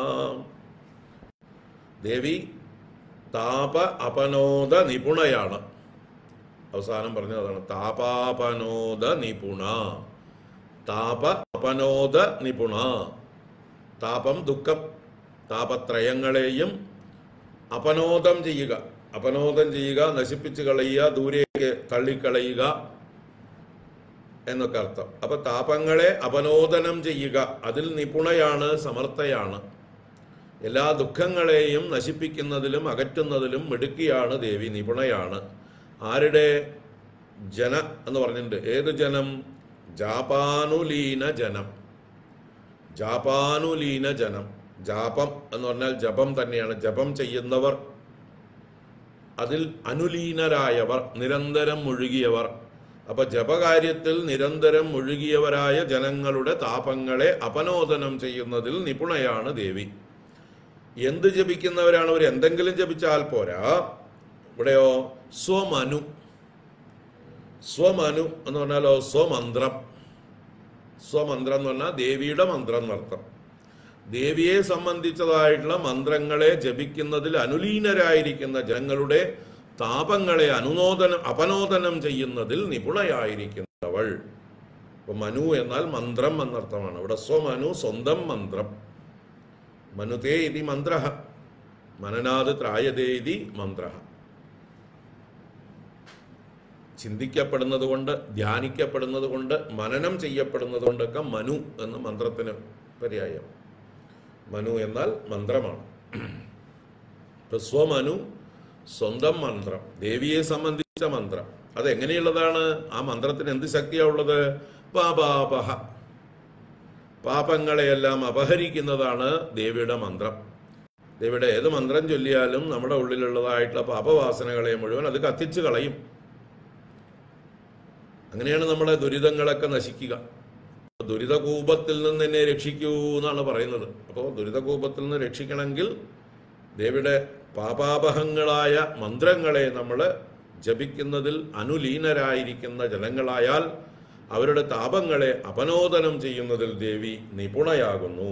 ദേവി താപ അപനോദ നിപുണയാണ് അവസാനം പറഞ്ഞത് അതാണ് താപാപനോദ നിപുണ താപ അപനോദ നിപുണ താപം ദുഃഖം താപത്രയങ്ങളെയും അപനോദം ചെയ്യുക അപനോദം ചെയ്യുക നശിപ്പിച്ച് കളയുക ദൂരേക്ക് തള്ളിക്കളയുക എന്നൊക്കെ അർത്ഥം അപ്പൊ താപങ്ങളെ അപനോദനം ചെയ്യുക അതിൽ നിപുണയാണ് സമർത്ഥയാണ് എല്ലാ ദുഃഖങ്ങളെയും നശിപ്പിക്കുന്നതിലും അകറ്റുന്നതിലും മിടുക്കിയാണ് ദേവി നിപുണയാണ് ആരുടെ ജന എന്ന് പറഞ്ഞിട്ടുണ്ട് ഏത് ജനം ജാപാനുലീന ജനം ജാപാനുലീന ജനം ജാപം എന്ന് പറഞ്ഞാൽ ജപം തന്നെയാണ് ജപം ചെയ്യുന്നവർ അതിൽ അനുലീനരായവർ നിരന്തരം മുഴുകിയവർ അപ്പൊ ജപകാര്യത്തിൽ നിരന്തരം മുഴുകിയവരായ ജനങ്ങളുടെ താപങ്ങളെ അപനോദനം ചെയ്യുന്നതിൽ നിപുണയാണ് ദേവി എന്ത് ജപിക്കുന്നവരാണ് അവർ എന്തെങ്കിലും ജപിച്ചാൽ പോരാ ഇവിടെയോ സ്വമനു സ്വമനു എന്ന് പറഞ്ഞാലോ സ്വമന്ത്രം സ്വമന്ത്രം എന്ന് പറഞ്ഞാൽ ദേവിയുടെ മന്ത്രം എന്നർത്ഥം ദേവിയെ സംബന്ധിച്ചതായിട്ടുള്ള മന്ത്രങ്ങളെ ജപിക്കുന്നതിൽ അനുലീനരായിരിക്കുന്ന ജനങ്ങളുടെ താപങ്ങളെ അനുനോദനം അപനോദനം ചെയ്യുന്നതിൽ നിപുണയായിരിക്കുന്നവൾ ഇപ്പൊ മനു എന്നാൽ മന്ത്രം എന്നർത്ഥമാണ് ഇവിടെ സ്വമനു സ്വന്തം മന്ത്രം മനുതേ ഇതി മന്ത്ര മനനാത് ത്രായതേ ഇതി മന്ത്ര ചിന്തിക്കപ്പെടുന്നത് കൊണ്ട് ധ്യാനിക്കപ്പെടുന്നത് കൊണ്ട് മനനം ചെയ്യപ്പെടുന്നത് കൊണ്ടൊക്കെ മനു എന്ന മന്ത്രത്തിന് പര്യായം മനു എന്നാൽ മന്ത്രമാണ് ഇപ്പൊ സ്വമനു സ്വന്തം മന്ത്രം ദേവിയെ സംബന്ധിച്ച മന്ത്രം അത് എങ്ങനെയുള്ളതാണ് ആ മന്ത്രത്തിന് എന്ത് ശക്തിയാ ഉള്ളത് പാപാപഹ പാപങ്ങളെയെല്ലാം അപഹരിക്കുന്നതാണ് ദേവിയുടെ മന്ത്രം ദേവിയുടെ ഏത് മന്ത്രം ചൊല്ലിയാലും നമ്മുടെ ഉള്ളിലുള്ളതായിട്ടുള്ള പാപവാസനകളെ മുഴുവൻ അത് കത്തിച്ചു കളയും അങ്ങനെയാണ് നമ്മുടെ ദുരിതങ്ങളൊക്കെ നശിക്കുക ദുരിതകൂപത്തിൽ നിന്ന് എന്നെ രക്ഷിക്കൂ എന്നാണ് പറയുന്നത് അപ്പോൾ ദുരിതകൂപത്തിൽ നിന്ന് രക്ഷിക്കണമെങ്കിൽ ദേവിയുടെ പാപാപഹങ്ങളായ മന്ത്രങ്ങളെ നമ്മൾ ജപിക്കുന്നതിൽ അനുലീനരായിരിക്കുന്ന ജനങ്ങളായാൽ അവരുടെ താപങ്ങളെ അപനോദനം ചെയ്യുന്നതിൽ ദേവി നിപുണയാകുന്നു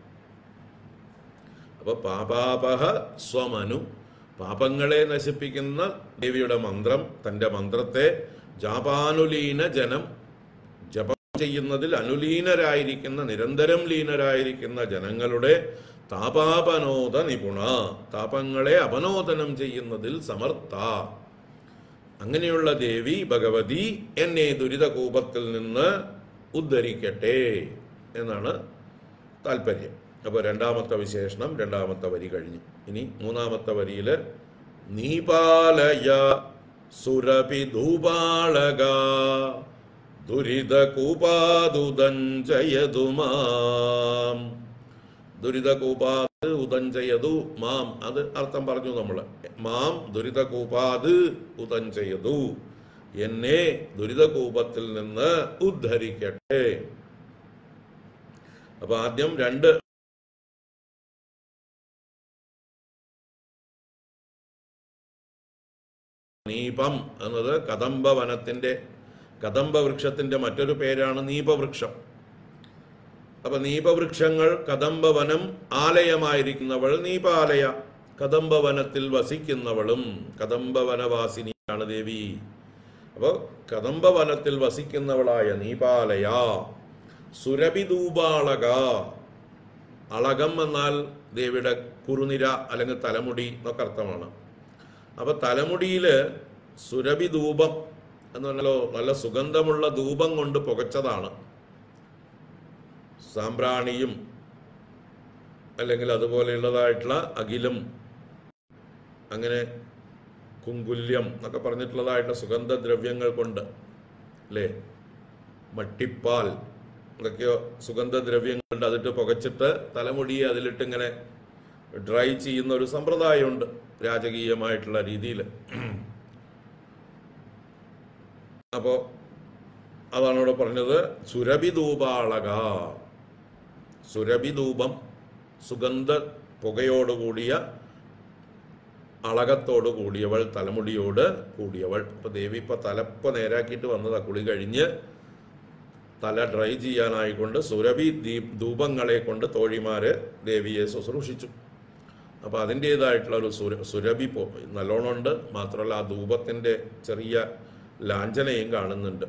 അപ്പൊ പാപാപഹ സ്വമനു പാപങ്ങളെ നശിപ്പിക്കുന്ന ദേവിയുടെ മന്ത്രം തൻ്റെ മന്ത്രത്തെ ജാപാനുലീന ജനം ജപം ചെയ്യുന്നതിൽ അനുലീനരായിരിക്കുന്ന നിരന്തരം ലീനരായിരിക്കുന്ന ജനങ്ങളുടെ താപാപനോദ നിപുണ താപങ്ങളെ അപനോദനം ചെയ്യുന്നതിൽ സമർത്ഥ അങ്ങനെയുള്ള ദേവി ഭഗവതി എന്നെ ദുരിതകൂപത്തിൽ നിന്ന് ഉദ്ധരിക്കട്ടെ എന്നാണ് താല്പര്യം അപ്പോൾ രണ്ടാമത്തെ വിശേഷണം രണ്ടാമത്തെ വരി കഴിഞ്ഞു ഇനി മൂന്നാമത്തെ വരിയിൽ നീപാലയ സുരപി ധൂപാളക ദുരിത കൂപാതുദഞ്ചയതു മാം ദുരിത കൂപാത് ഉദഞ്ചയതു മാം അത് അർത്ഥം പറഞ്ഞു നമ്മൾ മാം ദുരിത കൂപാത് ഉദഞ്ചയതു എന്നെ ദുരിതകൂപത്തിൽ നിന്ന് ഉദ്ധരിക്കട്ടെ അപ്പൊ ആദ്യം രണ്ട് നീപം എന്നത് കദംബ വനത്തിന്റെ കദംബ വൃക്ഷത്തിന്റെ മറ്റൊരു പേരാണ് നീപവൃക്ഷം അപ്പൊ നീപവൃക്ഷങ്ങൾ കദംബവനം ആലയമായിരിക്കുന്നവൾ നീപാലയ കദംബവനത്തിൽ വസിക്കുന്നവളും കദംബവനവാസിനിയാണ് ദേവി അപ്പോൾ കദംബവനത്തിൽ വസിക്കുന്നവളായ നീപാലയ സുരഭിദൂപാളക അളകം എന്നാൽ ദേവിയുടെ കുറുനിര അല്ലെങ്കിൽ തലമുടി എന്നൊക്കെ അർത്ഥമാണ് അപ്പൊ തലമുടിയില് സുരഭി ധൂപം എന്ന് പറഞ്ഞാലോ നല്ല സുഗന്ധമുള്ള ധൂപം കൊണ്ട് പുകച്ചതാണ് സാമ്പ്രാണിയും അല്ലെങ്കിൽ അതുപോലെയുള്ളതായിട്ടുള്ള അഖിലും അങ്ങനെ കുങ്കുല്യം എന്നൊക്കെ പറഞ്ഞിട്ടുള്ളതായിട്ടുള്ള സുഗന്ധദ്രവ്യങ്ങൾ കൊണ്ട് അല്ലേ മട്ടിപ്പാൽ ഇതൊക്കെയോ സുഗന്ധദ്രവ്യങ്ങളുണ്ട് അതിട്ട് പുകച്ചിട്ട് തലമുടിയെ അതിലിട്ട് ഇങ്ങനെ ഡ്രൈ ചെയ്യുന്ന ഒരു സമ്പ്രദായമുണ്ട് രാജകീയമായിട്ടുള്ള രീതിയിൽ അപ്പോൾ അതാണ് ഇവിടെ പറഞ്ഞത് സുരഭി ധൂപാളക സുരഭി ധൂപം സുഗന്ധ പുകയോടുകൂടിയ അളകത്തോട് കൂടിയവൾ തലമുടിയോട് കൂടിയവൾ ഇപ്പൊ ദേവി ഇപ്പൊ തലപ്പ നേരാക്കിയിട്ട് വന്നതാ കുളി കഴിഞ്ഞ് തല ഡ്രൈ ചെയ്യാനായിക്കൊണ്ട് സുരഭി ദീപ് ധൂപങ്ങളെ കൊണ്ട് തോഴിമാര് ദേവിയെ ശുശ്രൂഷിച്ചു അപ്പൊ അതിൻ്റെതായിട്ടുള്ള ഒരു സുര സുരഭി പോ നല്ലോണമുണ്ട് മാത്രമല്ല ആ ധൂപത്തിന്റെ ചെറിയ ലാഞ്ചനയും കാണുന്നുണ്ട്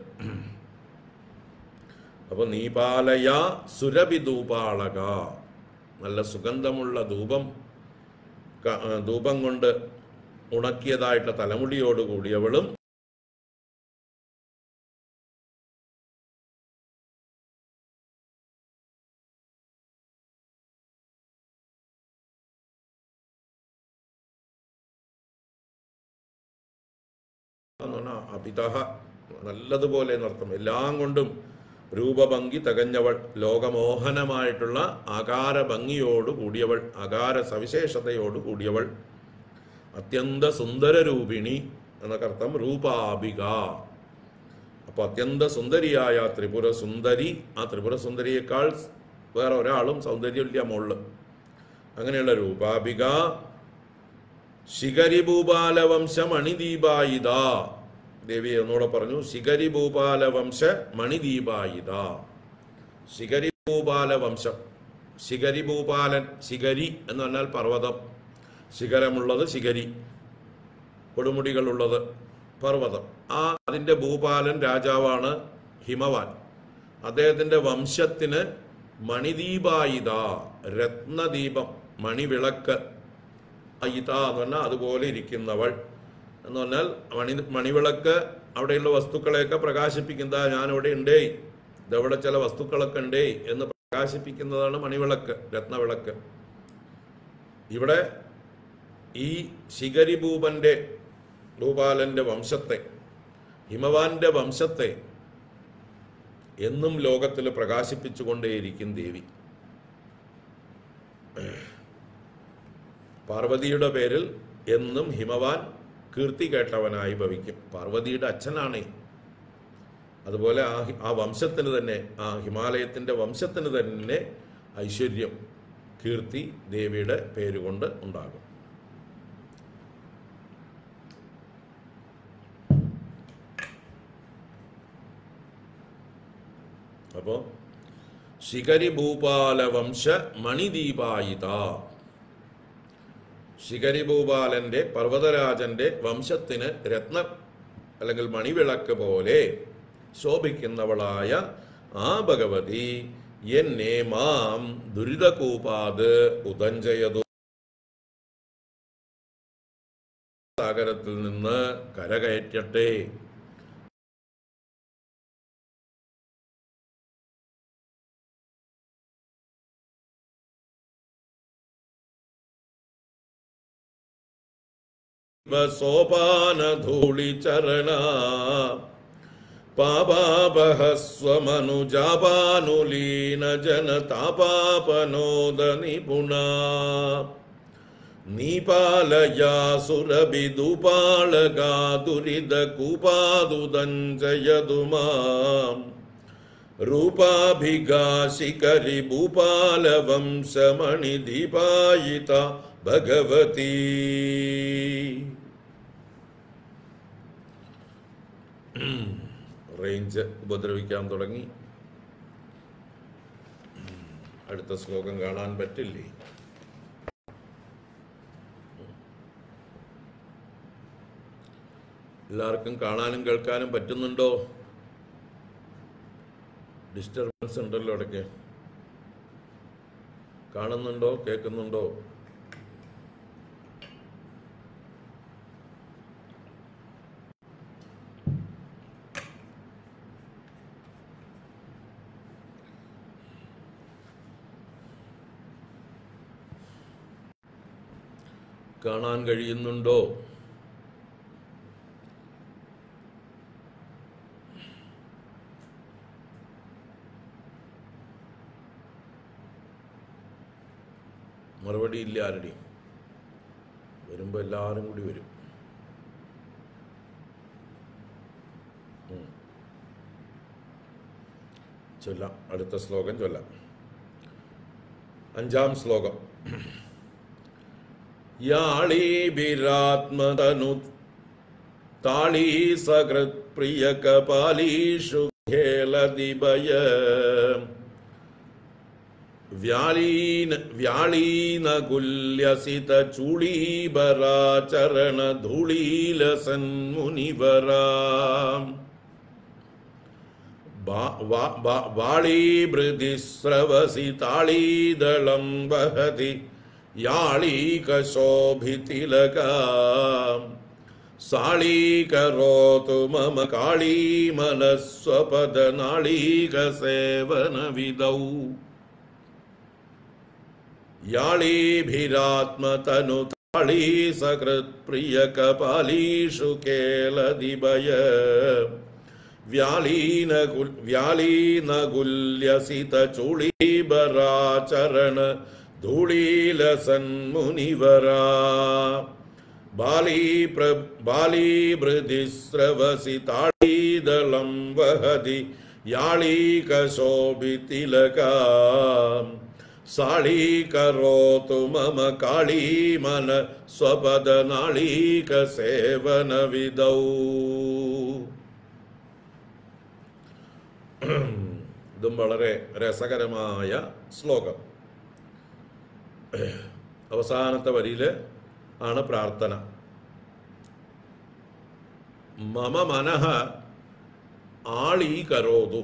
അപ്പൊ നീപാലയ സുരഭി ധൂപാളക നല്ല സുഗന്ധമുള്ള ധൂപം ക- ആ, ധൂപം കൊണ്ട് ഉണക്കിയതായിട്ടുള്ള തലമുടിയോട് കൂടിയവളും എന്ന് പറഞ്ഞാൽ അപിതഹ നല്ലതുപോലെ എന്നർത്ഥം എല്ലാം കൊണ്ടും രൂപഭംഗി തികഞ്ഞവൾ ലോകമോഹനമായിട്ടുള്ള ആകാര ഭംഗിയോട് കൂടിയവൾ ആകാര സവിശേഷതയോട് കൂടിയവൾ അത്യന്ത സുന്ദര രൂപിണി എന്നൊക്കെ അർത്ഥം രൂപാഭിക അപ്പൊ അത്യന്ത സുന്ദരിയായ ആ ത്രിപുര സുന്ദരി ആ ത്രിപുര സുന്ദരിയേക്കാൾ വേറെ ഒരാളും സൗന്ദര്യമില്ല മുകളിൽ അങ്ങനെയുള്ള രൂപാഭിക ശിഖരിഭൂപാലവംശ മണിദീപായിത ദേവി ഒന്നുകൂടെ പറഞ്ഞു ശിഖരിഭൂപാലവംശ മണിദീപായിത ശിഖരിഭൂപാലവംശം ശിഖരിഭൂപാലൻ ശിഖരി എന്ന് പറഞ്ഞാൽ പർവ്വതം ശിഖരമുള്ളത് ശിഖരി കൊടുമുടികളുള്ളത് പർവ്വതം ആ അതിൻ്റെ ഭൂപാലൻ രാജാവാണ് ഹിമവാൻ അദ്ദേഹത്തിൻ്റെ വംശത്തിന് മണിദീപായിത രത്നദീപം മണിവിളക്ക് അയിത എന്ന് പറഞ്ഞാൽ അതുപോലെ ഇരിക്കുന്നവൾ എന്ന് പറഞ്ഞാൽ മണി മണിവിളക്ക് അവിടെയുള്ള വസ്തുക്കളെയൊക്കെ പ്രകാശിപ്പിക്കുന്ന ഞാനിവിടെ ഉണ്ടേ ഇതവിടെ ചില വസ്തുക്കളൊക്കെ ഉണ്ടേ എന്ന് പ്രകാശിപ്പിക്കുന്നതാണ് മണിവിളക്ക് രത്നവിളക്ക് ഇവിടെ ഈ ശിഖരി ഭൂപന്റെ ഭൂപാലന്റെ വംശത്തെ ഹിമവാന്റെ വംശത്തെ എന്നും ലോകത്തിൽ പ്രകാശിപ്പിച്ചുകൊണ്ടേയിരിക്കും ദേവി പാർവതിയുടെ പേരിൽ എന്നും ഹിമവാൻ കീർത്തി കേട്ടവനായി ഭവിക്കും പാർവതിയുടെ അച്ഛനാണ് അതുപോലെ ആ ഹി- ആ വംശത്തിന് തന്നെ ആ ഹിമാലയത്തിന്റെ വംശത്തിന് തന്നെ ഐശ്വര്യം കീർത്തി ദേവിയുടെ പേരുകൊണ്ട് ഉണ്ടാകും അപ്പോ ശിഖരി ഭൂപാല വംശ മണിദീപായിത ശിഖരി ഭൂപാലന്റെ പർവ്വതരാജന്റെ വംശത്തിന് രത്ന അല്ലെങ്കിൽ മണിവിളക്ക് പോലെ ശോഭിക്കുന്നവളായ ആ ഭഗവതി എന്നെ മാം ദുരിതകൂപാത് ഉദഞ്ചയതു സാഗരത്തിൽ നിന്ന് കരകയറ്റട്ടെ സോപാനധൂളിചരണ പാപാപഹസ്വമനുജാപാനുലീന ജനതാപാപനോദ നിപുണ നീപാലയാസുരഭിദുപാളകാ ദുരിത കൂപാദുദഞ്ചയതു മാം रूपाभिगाशिकरि भूपालवंशमणिदीपायिता भगवती റേഞ്ച് ഉപദ്രവിക്കാൻ തുടങ്ങി അടുത്ത ശ്ലോകം കാണാൻ പറ്റില്ലേ എല്ലാവർക്കും കാണാനും കേൾക്കാനും പറ്റുന്നുണ്ടോ ഡിസ്റ്റർബൻസ് ഉണ്ടല്ലോ ഇടയ്ക്ക് കാണുന്നുണ്ടോ കേൾക്കുന്നുണ്ടോ കാണാൻ കഴിയുന്നുണ്ടോ മറുപടി ഇല്ല ആരുടെയും വരുമ്പോൾ എല്ലാവരും കൂടി വരും ഉം. ചൊല്ലാം അടുത്ത ശ്ലോകം ചൊല്ലാം അഞ്ചാം ശ്ലോകം യാളീഭിരാത്മതനു താളീ സകൃത് പ്രിയ കപാലീഷു ഖേലദിഭയ വ്യാളീന വ്യാളീനകുല്യസിത ചൂളീബരാചരണ ധൂളീലസന്മുനിവരാം വാളീഭൃതിസ്രവസി താളീദളം വഹതി യാളീകശോഭിതിലകാം സാളീകരോതു മമ കാളീമലസ്വപദനാളീകസേവനവിദൗ याळीभिरात्मतनु ताळी सकृत्प्रियकपालीषु केलदिभय व्यालीनगुल् व्यालीनगुल्यसितचुळीबराचरण धूळीलसन्मुनिवरा बाली प्र बालीभृदिस्रवसि ताळीदलं वहति याळीकशोभितिलकाम् साळीकरोतु मम काळीमन स्वपदनाळीकसेवनविदौ ഇതും വളരെ രസകരമായ ശ്ലോകം അവസാനത്തെ വരിയിൽ ആണ് പ്രാർത്ഥന മമ മനഃ ആളീകരോതു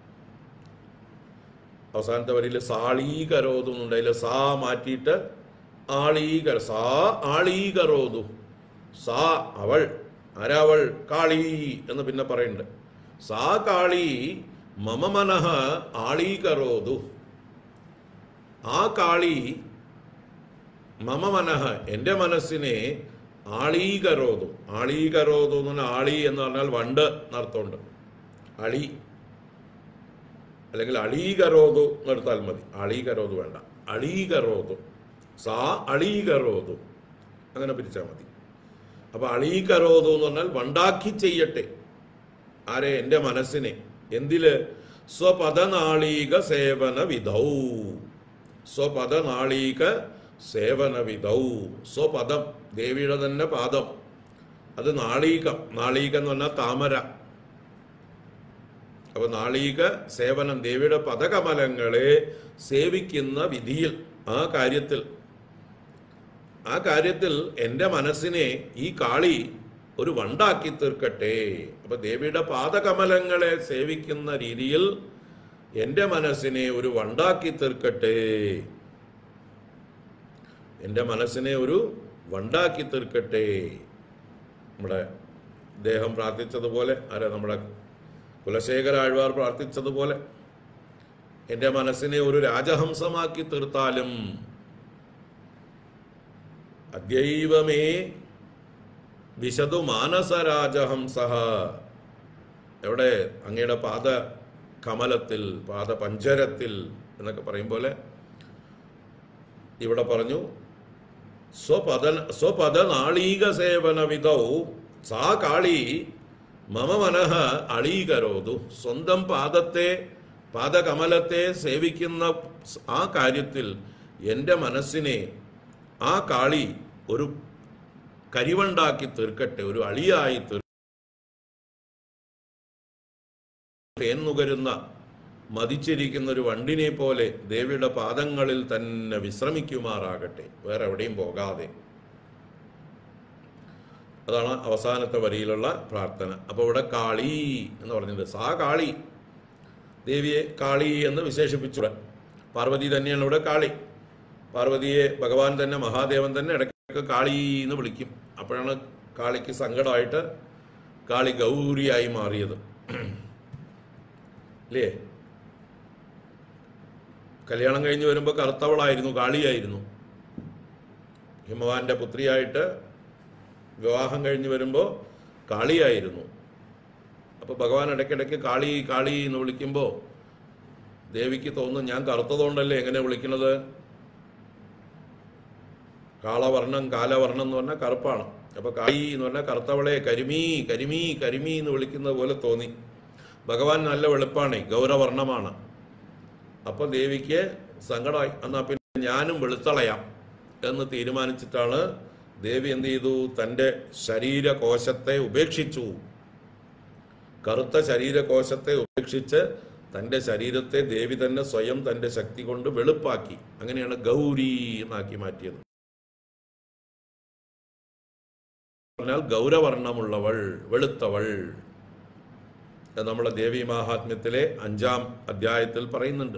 അവസാനത്തെ വരിയിൽ സാളീകരോതു എന്നുണ്ട് അതിൽ സാ മാറ്റിയിട്ട് ആളീകര സാ ആളീകരോതു സാ അവൾ ആരാവൾ കാളി എന്ന് പിന്നെ പറയുന്നുണ്ട് സാ കാളി മമ മനഃ ആളീകരോതു ആ കാളി മമ മനഃ എൻ്റെ മനസ്സിനെ ആളീകരോതു ആളീകരോതു എന്ന് പറഞ്ഞാൽ ആളി എന്ന് പറഞ്ഞാൽ വണ്ട് എന്നർത്ഥമുണ്ട് അളി അല്ലെങ്കിൽ അളീകരോതു നിർത്താൽ മതി അളീകരോതു വേണ്ട അളീകരോതു സാ അളീകരോതു അങ്ങനെ പിരിച്ചാൽ മതി അപ്പൊ അളീകരോതു എന്ന് പറഞ്ഞാൽ വണ്ടാക്കി ചെയ്യട്ടെ ആരെ എൻ്റെ മനസ്സിനെ എന്തില് സ്വപദനാളീക സേവന വിധൗ സ്വപദനാളീക സേവന വിധൗ സ്വപദം ദേവിയുടെ തന്നെ പാദം അത് നാളീകം നാളീകം എന്ന് പറഞ്ഞാൽ താമര അപ്പൊ നാളീക സേവനം ദേവിയുടെ പദകമലങ്ങളെ സേവിക്കുന്ന വിധിയിൽ ആ കാര്യത്തിൽ ആ കാര്യത്തിൽ എൻ്റെ മനസ്സിനെ ഈ കാളി ഒരു വണ്ടാക്കി തീർക്കട്ടെ അപ്പൊ ദേവിയുടെ പാദകമലങ്ങളെ സേവിക്കുന്ന രീതിയിൽ എൻ്റെ മനസ്സിനെ ഒരു വണ്ടാക്കി തീർക്കട്ടെ എൻ്റെ മനസ്സിനെ ഒരു വണ്ടാക്കി തീർക്കട്ടെ നമ്മുടെ ദേഹം പ്രാർത്ഥിച്ചതുപോലെ ആരാ നമ്മുടെ കുലശേഖര ആഴ്വാർ പ്രാർത്ഥിച്ചതുപോലെ എൻ്റെ മനസ്സിനെ ഒരു രാജഹംസമാക്കി തീർത്താലും അദ്യൈവമേ വിശതു മാനസരാജഹംസ എവിടെ അങ്ങയുടെ പാദ കമലത്തിൽ പാദ പഞ്ചരത്തിൽ എന്നൊക്കെ പറയും പോലെ ഇവിടെ പറഞ്ഞു സ്വപദ സ്വപദ നാളീക സേവന വിധൗ സാ കാളി മമ മനഃ അളീകരോതു സ്വന്തം പാദത്തെ പാദകമലത്തെ സേവിക്കുന്ന ആ കാര്യത്തിൽ എൻ്റെ മനസ്സിനെ ആ കാളി ഒരു കരിവണ്ടാക്കി തീർക്കട്ടെ ഒരു അളിയായി തീർ തേൻ നുകരുന്ന മതിച്ചിരിക്കുന്ന ഒരു വണ്ടിനെ പോലെ ദേവിയുടെ പാദങ്ങളിൽ തന്നെ വിശ്രമിക്കുമാറാകട്ടെ വേറെ എവിടെയും പോകാതെ അതാണ് അവസാനത്തെ വരിയിലുള്ള പ്രാർത്ഥന അപ്പോൾ ഇവിടെ കാളി എന്ന് പറഞ്ഞിട്ടുണ്ട് സാ കാളി ദേവിയെ കാളി എന്ന് വിശേഷിപ്പിച്ചു പാർവതി തന്നെയാണ് ഇവിടെ കാളി പാർവതിയെ ഭഗവാൻ തന്നെ മഹാദേവൻ തന്നെ ഇടയ്ക്ക് കാളി എന്ന് വിളിക്കും അപ്പോഴാണ് കാളിക്ക് സങ്കടമായിട്ട് കാളി ഗൗരിയായി മാറിയത് അല്ലേ കല്യാണം കഴിഞ്ഞ് വരുമ്പോൾ കറുത്തവളായിരുന്നു കാളിയായിരുന്നു ഹിമവാന്റെ പുത്രിയായിട്ട് വിവാഹം കഴിഞ്ഞ് വരുമ്പോൾ കാളിയായിരുന്നു അപ്പോൾ ഭഗവാൻ ഇടയ്ക്കിടയ്ക്ക് കാളി കാളി എന്ന് വിളിക്കുമ്പോൾ ദേവിക്ക് തോന്നും ഞാൻ കറുത്തതുകൊണ്ടല്ലേ എങ്ങനെ വിളിക്കുന്നത് കാളവർണ്ണം കാലവർണ്ണം എന്ന് പറഞ്ഞാൽ കറുപ്പാണ് അപ്പോൾ കാളി എന്ന് പറഞ്ഞാൽ കറുത്തവളെ കരിമീ കരിമീ കരിമീ എന്ന് വിളിക്കുന്നത് പോലെ തോന്നി ഭഗവാൻ നല്ല വെളുപ്പാണ് ഗൗരവർണ്ണമാണ് അപ്പോൾ ദേവിക്ക് സങ്കടമായി എന്നാ പിന്നെ ഞാനും വെളുത്തളയാം എന്ന് തീരുമാനിച്ചിട്ടാണ് ദേവി എന്ത് ചെയ്തു തൻ്റെ ശരീരകോശത്തെ ഉപേക്ഷിച്ചു കറുത്ത ശരീരകോശത്തെ ഉപേക്ഷിച്ച് തൻ്റെ ശരീരത്തെ ദേവി തന്നെ സ്വയം തൻ്റെ ശക്തി കൊണ്ട് വെളുപ്പാക്കി അങ്ങനെയാണ് ഗൗരി എന്നാക്കി മാറ്റിയത് പറഞ്ഞാൽ ഗൗരവർണ്ണമുള്ളവൾ വെളുത്തവൾ അത് നമ്മളെ ദേവി മാഹാത്മ്യത്തിലെ അഞ്ചാം അധ്യായത്തിൽ പറയുന്നുണ്ട്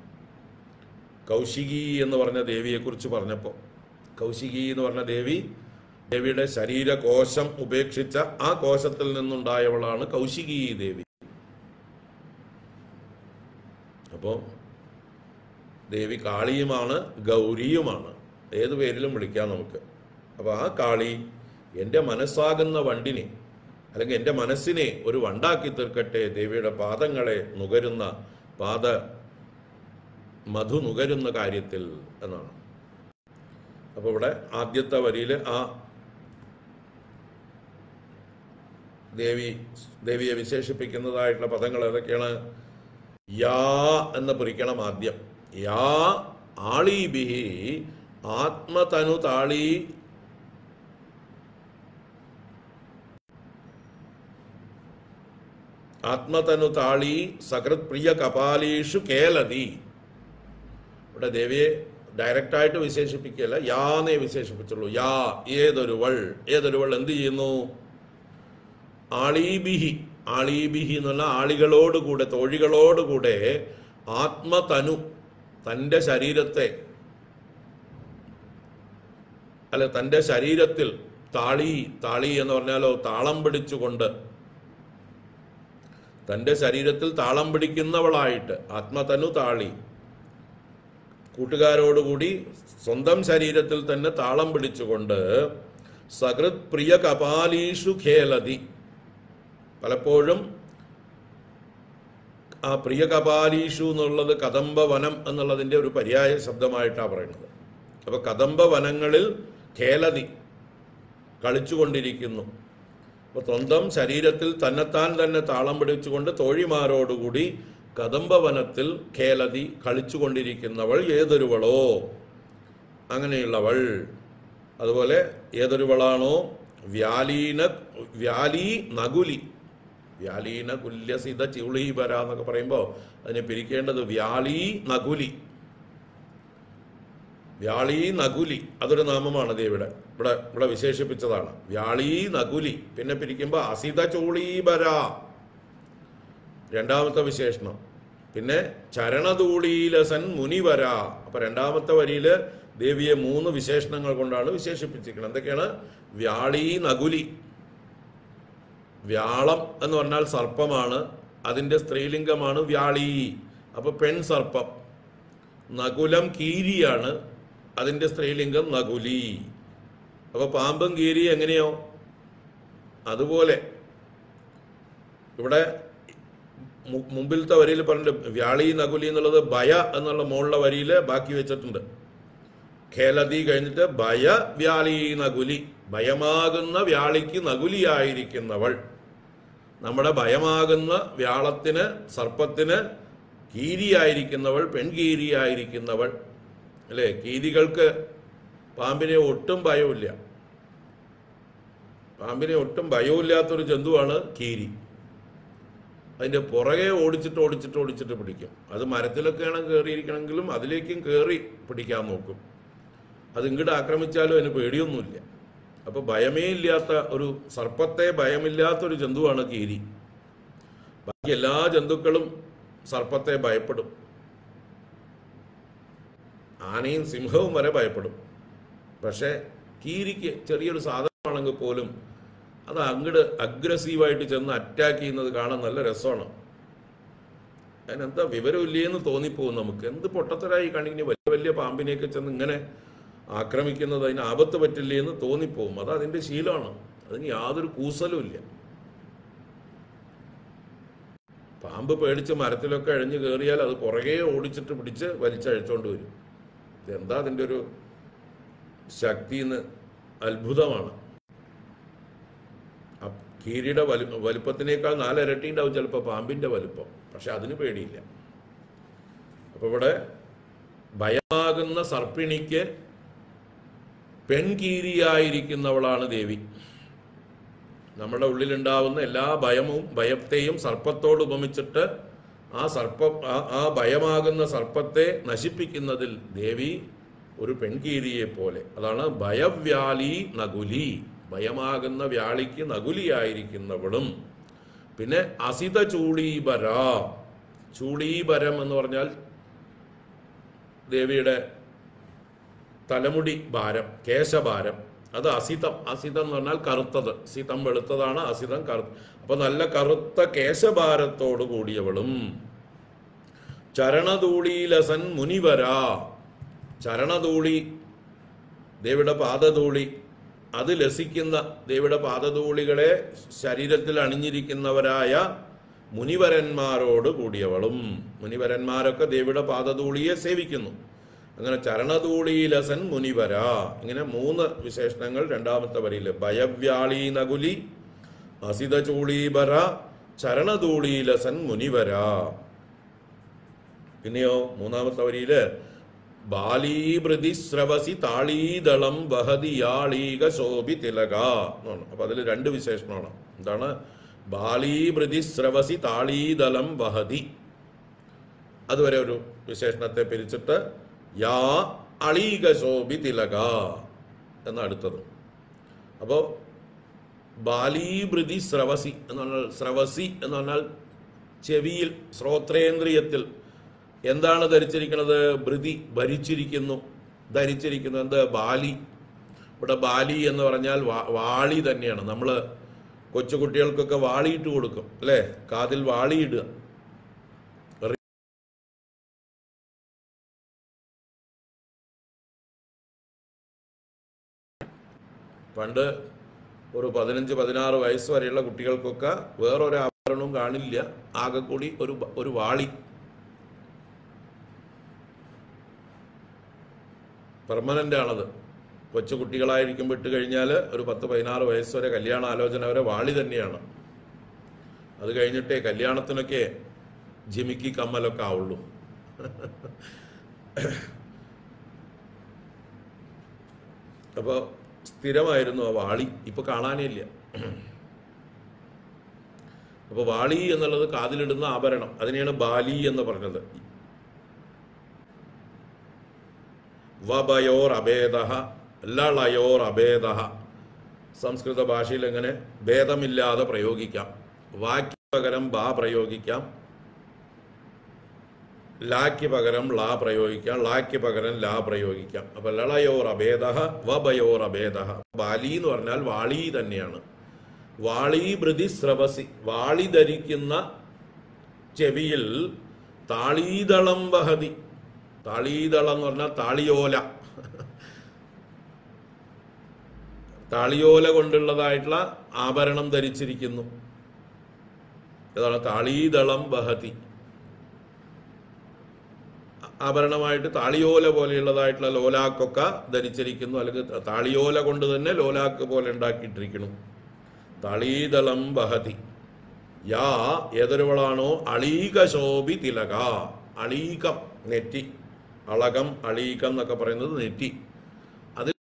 കൗശികി എന്ന് പറഞ്ഞ ദേവിയെക്കുറിച്ച് പറഞ്ഞപ്പോൾ കൗശികി എന്ന് പറഞ്ഞ ദേവി ദേവിയുടെ ശരീരകോശം ഉപേക്ഷിച്ച ആ കോശത്തിൽ നിന്നുണ്ടായവളാണ് കൗശികി ദേവി അപ്പോൾ ദേവി കാളിയുമാണ് ഗൗരിയുമാണ് ഏത് പേരിലും വിളിക്കാം നമുക്ക് അപ്പോൾ ആ കാളി എൻ്റെ മനസ്സാകുന്ന വണ്ടിനെ അല്ലെങ്കിൽ എൻ്റെ മനസ്സിനെ ഒരു വണ്ടാക്കി തീർക്കട്ടെ ദേവിയുടെ പാദങ്ങളെ നുകരുന്ന പാദ മധു നുകരുന്ന കാര്യത്തിൽ എന്നാണ് അപ്പോൾ ഇവിടെ ആദ്യത്തെ വരിയിൽ ആ ദേവി ദേവിയെ വിശേഷിപ്പിക്കുന്നതായിട്ടുള്ള പദങ്ങൾ ഏതൊക്കെയാണ് യാ എന്ന് പിരിക്കണം ആദ്യം യാ ആളീബിഹി ആത്മതനു താളി ആത്മതനു താളി സകൃത് പ്രിയ കപാലീഷു കേലതി ഇവിടെ ദേവിയെ ഡയറക്റ്റായിട്ട് വിശേഷിപ്പിക്കുകയല്ല യാന്നേ വിശേഷിപ്പിച്ചുള്ളൂ യാ ഏതൊരുവൾ ഏതൊരുവൾ എന്ത് ചെയ്യുന്നു ആളീബിഹി ആളീബിഹി എന്നുള്ള ആളികളോടുകൂടെ തോഴികളോടുകൂടെ ആത്മതനു തൻ്റെ ശരീരത്തെ അല്ല തൻ്റെ ശരീരത്തിൽ താളി താളി എന്ന് പറഞ്ഞാലോ താളം പിടിച്ചുകൊണ്ട് തൻ്റെ ശരീരത്തിൽ താളം പിടിക്കുന്നവളായിട്ട് ആത്മതനു താളി കൂട്ടുകാരോടുകൂടി സ്വന്തം ശരീരത്തിൽ തന്നെ താളം പിടിച്ചുകൊണ്ട് സകൃത് പ്രിയ കപാലീഷു ഖേലതി പലപ്പോഴും ആ പ്രിയ കപാലീഷു എന്നുള്ളത് കദംബ വനം എന്നുള്ളതിൻ്റെ ഒരു പര്യായ ശബ്ദമായിട്ടാണ് പറയുന്നത് അപ്പോൾ കദംബ വനങ്ങളിൽ ഖേലതി കളിച്ചുകൊണ്ടിരിക്കുന്നു അപ്പോൾ സ്വന്തം ശരീരത്തിൽ തന്നെത്താൻ തന്നെ താളം പിടിച്ചുകൊണ്ട് തോഴിമാരോടുകൂടി കദംബവനത്തിൽ ഖേലതി കളിച്ചുകൊണ്ടിരിക്കുന്നവൾ ഏതൊരുവളോ അങ്ങനെയുള്ളവൾ അതുപോലെ ഏതൊരുവളാണോ വ്യാലീന വ്യാലി നകുലി വ്യാലീന കുല്യസിത ചിളീപര എന്നൊക്കെ പറയുമ്പോൾ അതിനെ പിരിക്കേണ്ടത് വ്യാലി നകുലി വ്യാളി നകുലി അതൊരു നാമമാണ് ദേവിടെ ഇവിടെ ഇവിടെ വിശേഷിപ്പിച്ചതാണ് വ്യാളി നകുലി പിന്നെ പിരിക്കുമ്പോൾ അസിത ചൂളീബര രണ്ടാമത്തെ വിശേഷണം പിന്നെ ചരണധൂളീലസൻ മുനിവര അപ്പൊ രണ്ടാമത്തെ വരിയില് ദേവിയെ മൂന്ന് വിശേഷണങ്ങൾ കൊണ്ടാണ് വിശേഷിപ്പിച്ചിരിക്കുന്നത് എന്തൊക്കെയാണ് വ്യാളി നകുലി വ്യാളം എന്ന് പറഞ്ഞാൽ സർപ്പമാണ് അതിന്റെ സ്ത്രീലിംഗമാണ് വ്യാളി അപ്പൊ പെൺ സർപ്പം നകുലം കീരിയാണ് അതിന്റെ സ്ത്രീലിംഗം നകുലി അപ്പൊ പാമ്പും കീരി എങ്ങനെയോ അതുപോലെ ഇവിടെ മു- മുമ്പിലത്തെ വരിയിൽ പറഞ്ഞിട്ട് വ്യാളി നകുലി എന്നുള്ളത് ഭയ എന്നുള്ള മുകളിലെ വരിയിൽ ബാക്കി വെച്ചിട്ടുണ്ട് ഖേലതി കഴിഞ്ഞിട്ട് ഭയ വ്യാളി നകുലി ഭയമാകുന്ന വ്യാളിക്ക് നകുലിയായിരിക്കുന്നവൾ നമ്മുടെ ഭയമാകുന്ന വ്യാളത്തിന് സർപ്പത്തിന് കീരിയായിരിക്കുന്നവൾ പെൺകീരിയായിരിക്കുന്നവൾ അല്ലേ കീരികൾക്ക് പാമ്പിനെ ഒട്ടും ഭയമില്ല പാമ്പിനെ ഒട്ടും ഭയമില്ലാത്തൊരു ജന്തുവാണ് കീരി അതിന്റെ പുറകെ ഓടിച്ചിട്ട് ഓടിച്ചിട്ട് ഓടിച്ചിട്ട് പിടിക്കും അത് മരത്തിലൊക്കെയാണ് കയറിയിരിക്കണമെങ്കിലും അതിലേക്കും കയറി പിടിക്കാൻ നോക്കും അത് ഇങ്ങോട്ട് ആക്രമിച്ചാലും അതിന് പേടിയൊന്നുമില്ല അപ്പൊ ഭയമേ ഇല്ലാത്ത ഒരു സർപ്പത്തെ ഭയമില്ലാത്തൊരു ജന്തുവാണ് കീരി ബാക്കി എല്ലാ ജന്തുക്കളും സർപ്പത്തെ ഭയപ്പെടും ആനയും സിംഹവും വരെ ഭയപ്പെടും പക്ഷേ കീരിക്ക് ചെറിയൊരു സാധനമാണെങ്കിൽ പോലും അത് അങ്ങോട്ട് അഗ്രസീവായിട്ട് ചെന്ന് അറ്റാക്ക് ചെയ്യുന്നത് കാണാൻ നല്ല രസമാണ് അതിനെന്താ വിവരമില്ലേന്ന് തോന്നിപ്പോകും നമുക്ക് എന്ത് പൊട്ടത്തരായി കാണിക്കുന്ന വലിയ വലിയ പാമ്പിനെയൊക്കെ ചെന്ന് ഇങ്ങനെ ആക്രമിക്കുന്നത് അതിന് ആപത്ത് പറ്റില്ലേ എന്ന് തോന്നിപ്പോകും അത് അതിന്റെ ശീലമാണ് അതിന് യാതൊരു കൂസലും ഇല്ല പാമ്പ് പേടിച്ച് മരത്തിലൊക്കെ അഴിഞ്ഞു കയറിയാൽ അത് പുറകെ ഓടിച്ചിട്ട് പിടിച്ച് വലിച്ചഴിച്ചോണ്ട് വരും ഇതെന്താ അതിൻ്റെ ഒരു ശക്തി എന്ന് അത്ഭുതമാണ് അ- കീരിയുടെ വലി വലുപ്പത്തിനേക്കാൾ നാലിരട്ടി ഉണ്ടാവും ചിലപ്പോൾ പാമ്പിന്റെ വലുപ്പം പക്ഷെ അതിന് പേടിയില്ല അപ്പൊ ഇവിടെ ഭയമാകുന്ന സർപ്പിണിക്ക് പെൺകീരിയായിരിക്കുന്നവളാണ് ദേവി നമ്മുടെ ഉള്ളിലുണ്ടാവുന്ന എല്ലാ ഭയവും ഭയത്തെയും സർപ്പത്തോട് ഉപമിച്ചിട്ട് ആ സർപ്പ ആ- ആ ഭയമാകുന്ന സർപ്പത്തെ നശിപ്പിക്കുന്നതിൽ ദേവി ഒരു പെൺകീരിയെ പോലെ അതാണ് ഭയവ്യാലി നകുലി ഭയമാകുന്ന വ്യാളിക്ക് നകുലിയായിരിക്കുന്നവളും പിന്നെ അസിത ചൂളീബര ചൂളീബരം എന്ന് പറഞ്ഞാൽ ദേവിയുടെ തലമുടി ഭാരം കേശഭാരം അത് അസിതം അസിതം എന്ന് പറഞ്ഞാൽ കറുത്തത് സിതം വെളുത്തതാണ് അസിതം കറുത്ത അപ്പൊ നല്ല കറുത്ത കേശഭാരത്തോടു കൂടിയവളും ചരണധൂളീലസൻ മുനിവര ചരണധൂളി ദേവിയുടെ പാദധൂളി അത് ലസിക്കുന്ന ദേവിയുടെ പാദധൂളികളെ ശരീരത്തിൽ അണിഞ്ഞിരിക്കുന്നവരായ മുനിവരന്മാരോട് കൂടിയവളും മുനിവരന്മാരൊക്കെ ദേവിയുടെ പാദധൂളിയെ സേവിക്കുന്നു അങ്ങനെ ചരണധൂളീലസൻ മുനിവര ഇങ്ങനെ മൂന്ന് വിശേഷണങ്ങൾ രണ്ടാമത്തെ വരിയിൽ ഭയവ്യാളി നകുലി അസിത ചൂളീബര ചരണധൂളീലസൻ മുനിവര പിന്നെയോ മൂന്നാമത്തെ വരിയില് ബാലീഭൃതി സ്രവസി താളീദളം വഹതിയാളീക ശോഭി തിലക എന്നാണ് അപ്പൊ അതിൽ രണ്ട് വിശേഷണമാണ് എന്താണ് ബാലീഭൃതി സ്രവസി താളീദളം വഹതി അതുവരെ ഒരു വിശേഷണത്തെ പിരിച്ചിട്ട് യാ അളീക ശോഭി തിലക എന്ന അടുത്തത് അപ്പോ ബാലീഭൃതി സ്രവസി എന്ന് പറഞ്ഞാൽ സ്രവസി എന്ന് പറഞ്ഞാൽ ചെവിയിൽ ശ്രോത്രേന്ദ്രിയത്തിൽ എന്താണ് ധരിച്ചിരിക്കുന്നത് ഭൃതി ഭരിച്ചിരിക്കുന്നു ധരിച്ചിരിക്കുന്നു എന്ത് ബാലി ഇവിടെ ബാലി എന്ന് പറഞ്ഞാൽ വാ- വാളി തന്നെയാണ് നമ്മൾ കൊച്ചുകുട്ടികൾക്കൊക്കെ വാളിയിട്ട് കൊടുക്കും അല്ലേ കാതിൽ വാളിയിടുക പണ്ട് ഒരു പതിനഞ്ച് പതിനാറ് വയസ്സ് വരെയുള്ള കുട്ടികൾക്കൊക്കെ വേറൊരു ആഭരണവും കാണില്ല ആകെ കൂടി ഒരു ബ- ഒരു വാളി പെർമനന്റ് ആണത് കൊച്ചു കുട്ടികളായിരിക്കുമ്പോൾ ഇട്ട് കഴിഞ്ഞാൽ ഒരു പത്ത് പതിനാറ് വയസ്സ് വരെ കല്യാണ ആലോചന വരെ വാളി തന്നെയാണ് അത് കഴിഞ്ഞിട്ടേ കല്യാണത്തിനൊക്കെ ജിമിക്കി കമ്മലൊക്കെ ആവുള്ളൂ അപ്പോൾ സ്ഥിരമായിരുന്നു ആ വാളി ഇപ്പൊ കാണാനേ ഇല്ല അപ്പോൾ വാളി എന്നുള്ളത് കാതിലിടുന്ന ആഭരണം അതിനെയാണ് ബാലി എന്ന് പറഞ്ഞത് വബയോർ അഭേദ ലളയോർ അഭേദ സംസ്കൃത ഭാഷയിൽ എങ്ങനെ ഭേദമില്ലാതെ പ്രയോഗിക്കാം വാക്യ പകരം ബാ പ്രയോഗിക്കാം ലാക്ക് പകരം ലാ പ്രയോഗിക്കാം ലാക്ക് പകരം ലാ പ്രയോഗിക്കാം അപ്പൊ ലളയോർ അഭേദ വബയോർ അഭേദ ബാലി എന്ന് പറഞ്ഞാൽ വാളി തന്നെയാണ് വാളി ഭൃതി സ്രവസി വാളി ധരിക്കുന്ന ചെവിയിൽ താളീതളം വഹതി താളീതളം എന്ന് പറഞ്ഞാൽ താളിയോല താളിയോല കൊണ്ടുള്ളതായിട്ടുള്ള ആഭരണം ധരിച്ചിരിക്കുന്നു ഏതാണ് താളീതളം വഹതി ആഭരണമായിട്ട് താളിയോല പോലെയുള്ളതായിട്ടുള്ള ലോലാക്കൊക്ക ധരിച്ചിരിക്കുന്നു അല്ലെങ്കിൽ താളിയോല കൊണ്ട് തന്നെ ലോലാക്ക് പോലെ ഉണ്ടാക്കിയിട്ടിരിക്കുന്നു തളീതളം വഹതി യാ ഏതൊരുവളാണോ അളീക ശോഭി തിലക അളീകം നെറ്റി അളകം അളീകം എന്നൊക്കെ പറയുന്നത് നെറ്റി അതിൽ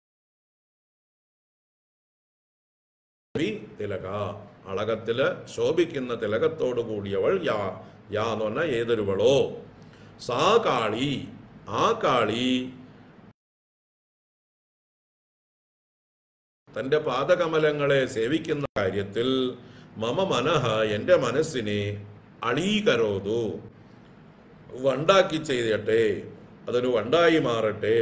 ശോഭി തിലക അളകത്തില് ശോഭിക്കുന്ന തിലകത്തോടു കൂടിയവൾ യാ യാ എന്ന് പറഞ്ഞാൽ ഏതൊരുവളോ സാ കാളി ആ കാളി തന്റെ പാദകമലങ്ങളെ സേവിക്കുന്ന കാര്യത്തിൽ മമ മനഃ എൻ്റെ മനസ്സിനെ അളീകരോതു വണ്ടാക്കി ചെയ്യട്ടെ അതൊരു വണ്ടായി മാറട്ടെ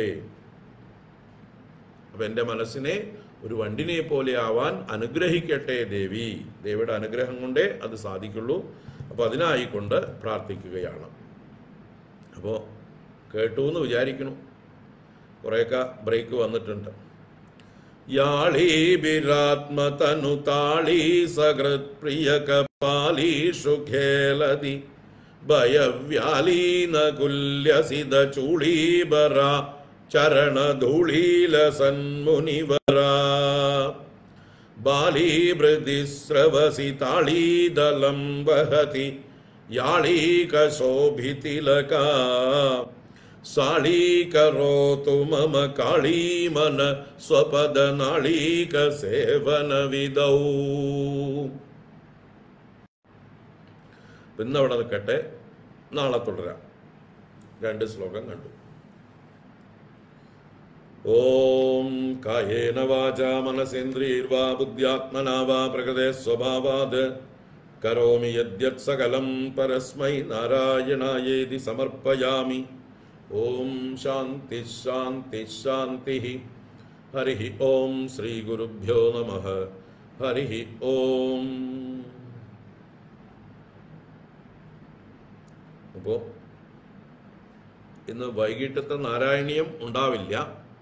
അപ്പൊ എൻ്റെ മനസ്സിനെ ഒരു വണ്ടിനെ പോലെ ആവാൻ അനുഗ്രഹിക്കട്ടെ ദേവി ദേവിയുടെ അനുഗ്രഹം കൊണ്ടേ അത് സാധിക്കുള്ളൂ അപ്പോൾ അതിനായിക്കൊണ്ട് പ്രാർത്ഥിക്കുകയാണ് അപ്പോൾ കേട്ടു എന്ന് വിചാരിക്കണം കുറേയൊക്കെ ബ്രേക്ക് വന്നിട്ടുണ്ട് യാളീഭിരാത്മതനു താളീ സകൃത് പ്രിയ കപാലീഷു ഖേലതി ഭയവ്യാലീന കുല്യസിത ചൂളീബര ചരണധൂളീല സന്മുനിവര ബാലീഭൃതി സ്രവസി താളീദലം വഹതി യാളീക ശോഭിതിലക സാളീകരോതു മമ കാളീമന സ്വപദ നാളീക സേവന വിദൗ പിന്നെ അവിടെ നിൽക്കട്ടെ നാളെ തുടരാം രണ്ട് ശ്ലോകം കണ്ടു ഓം കായേന വാച മനസേന്ദ്രിയർവാ ബുദ്ധ്യാത്മനാ വാ പ്രകൃതേ സ്വഭാവാത് കരോമി യദ്യത് സകലം പരസ്മൈ നാരായണായേതി സമർപ്പയാമി ഓം ശാന്തി ശാന്തി ശാന്തി ഹരി ഓം ശ്രീ ഗുരുഭ്യോ നമ ഹരി ഓം അപ്പോ ഇന്ന് വൈകിട്ടത്തെ നാരായണീയം ഉണ്ടാവില്ല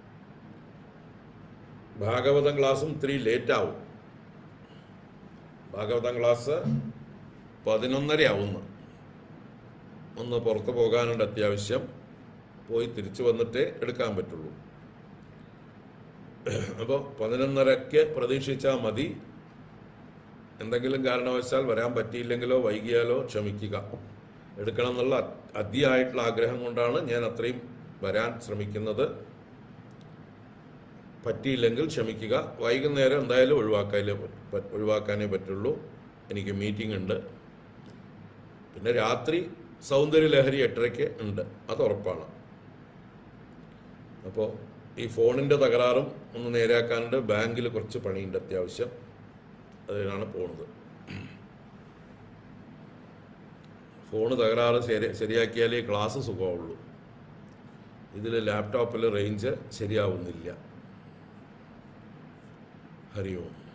ഭാഗവതം ക്ലാസ്സും ഇത്തിരി ലേറ്റ് ആവും ഭാഗവതം ക്ലാസ് പതിനൊന്നര ആവുന്നു ഒന്ന് പുറത്തു പോകാനുണ്ട് അത്യാവശ്യം പോയി തിരിച്ചു വന്നിട്ടേ എടുക്കാൻ പറ്റുള്ളൂ അപ്പോൾ പതിനൊന്നരയ്ക്ക് പ്രതീക്ഷിച്ചാൽ മതി എന്തെങ്കിലും കാരണവശാൽ വരാൻ പറ്റിയില്ലെങ്കിലോ വൈകിയാലോ ക്ഷമിക്കുക എടുക്കണം എന്നുള്ള അതിയായിട്ടുള്ള ആഗ്രഹം കൊണ്ടാണ് ഞാൻ അത്രയും വരാൻ ശ്രമിക്കുന്നത് പറ്റിയില്ലെങ്കിൽ ക്ഷമിക്കുക വൈകുന്നേരം എന്തായാലും ഒഴിവാക്കാനേ പ- ഒഴിവാക്കാനേ പറ്റുള്ളൂ എനിക്ക് മീറ്റിംഗ് ഉണ്ട് പിന്നെ രാത്രി സൗന്ദര്യ ലഹരി എട്ടരയ്ക്ക് ഉണ്ട് അത് ഉറപ്പാണ് അപ്പോൾ ഈ ഫോണിൻ്റെ തകരാറും ഒന്ന് നേരെയാക്കാനുണ്ട് ബാങ്കിൽ കുറച്ച് പണിയുണ്ട് അത്യാവശ്യം അതിനാണ് പോണത് ഫോണ് തകരാറ് ശരി ശരിയാക്കിയാലേ ക്ലാസ് സുഖമുള്ളൂ ഇതിൽ ലാപ്ടോപ്പിൽ റേഞ്ച് ശരിയാവുന്നില്ല ഹരി ഓം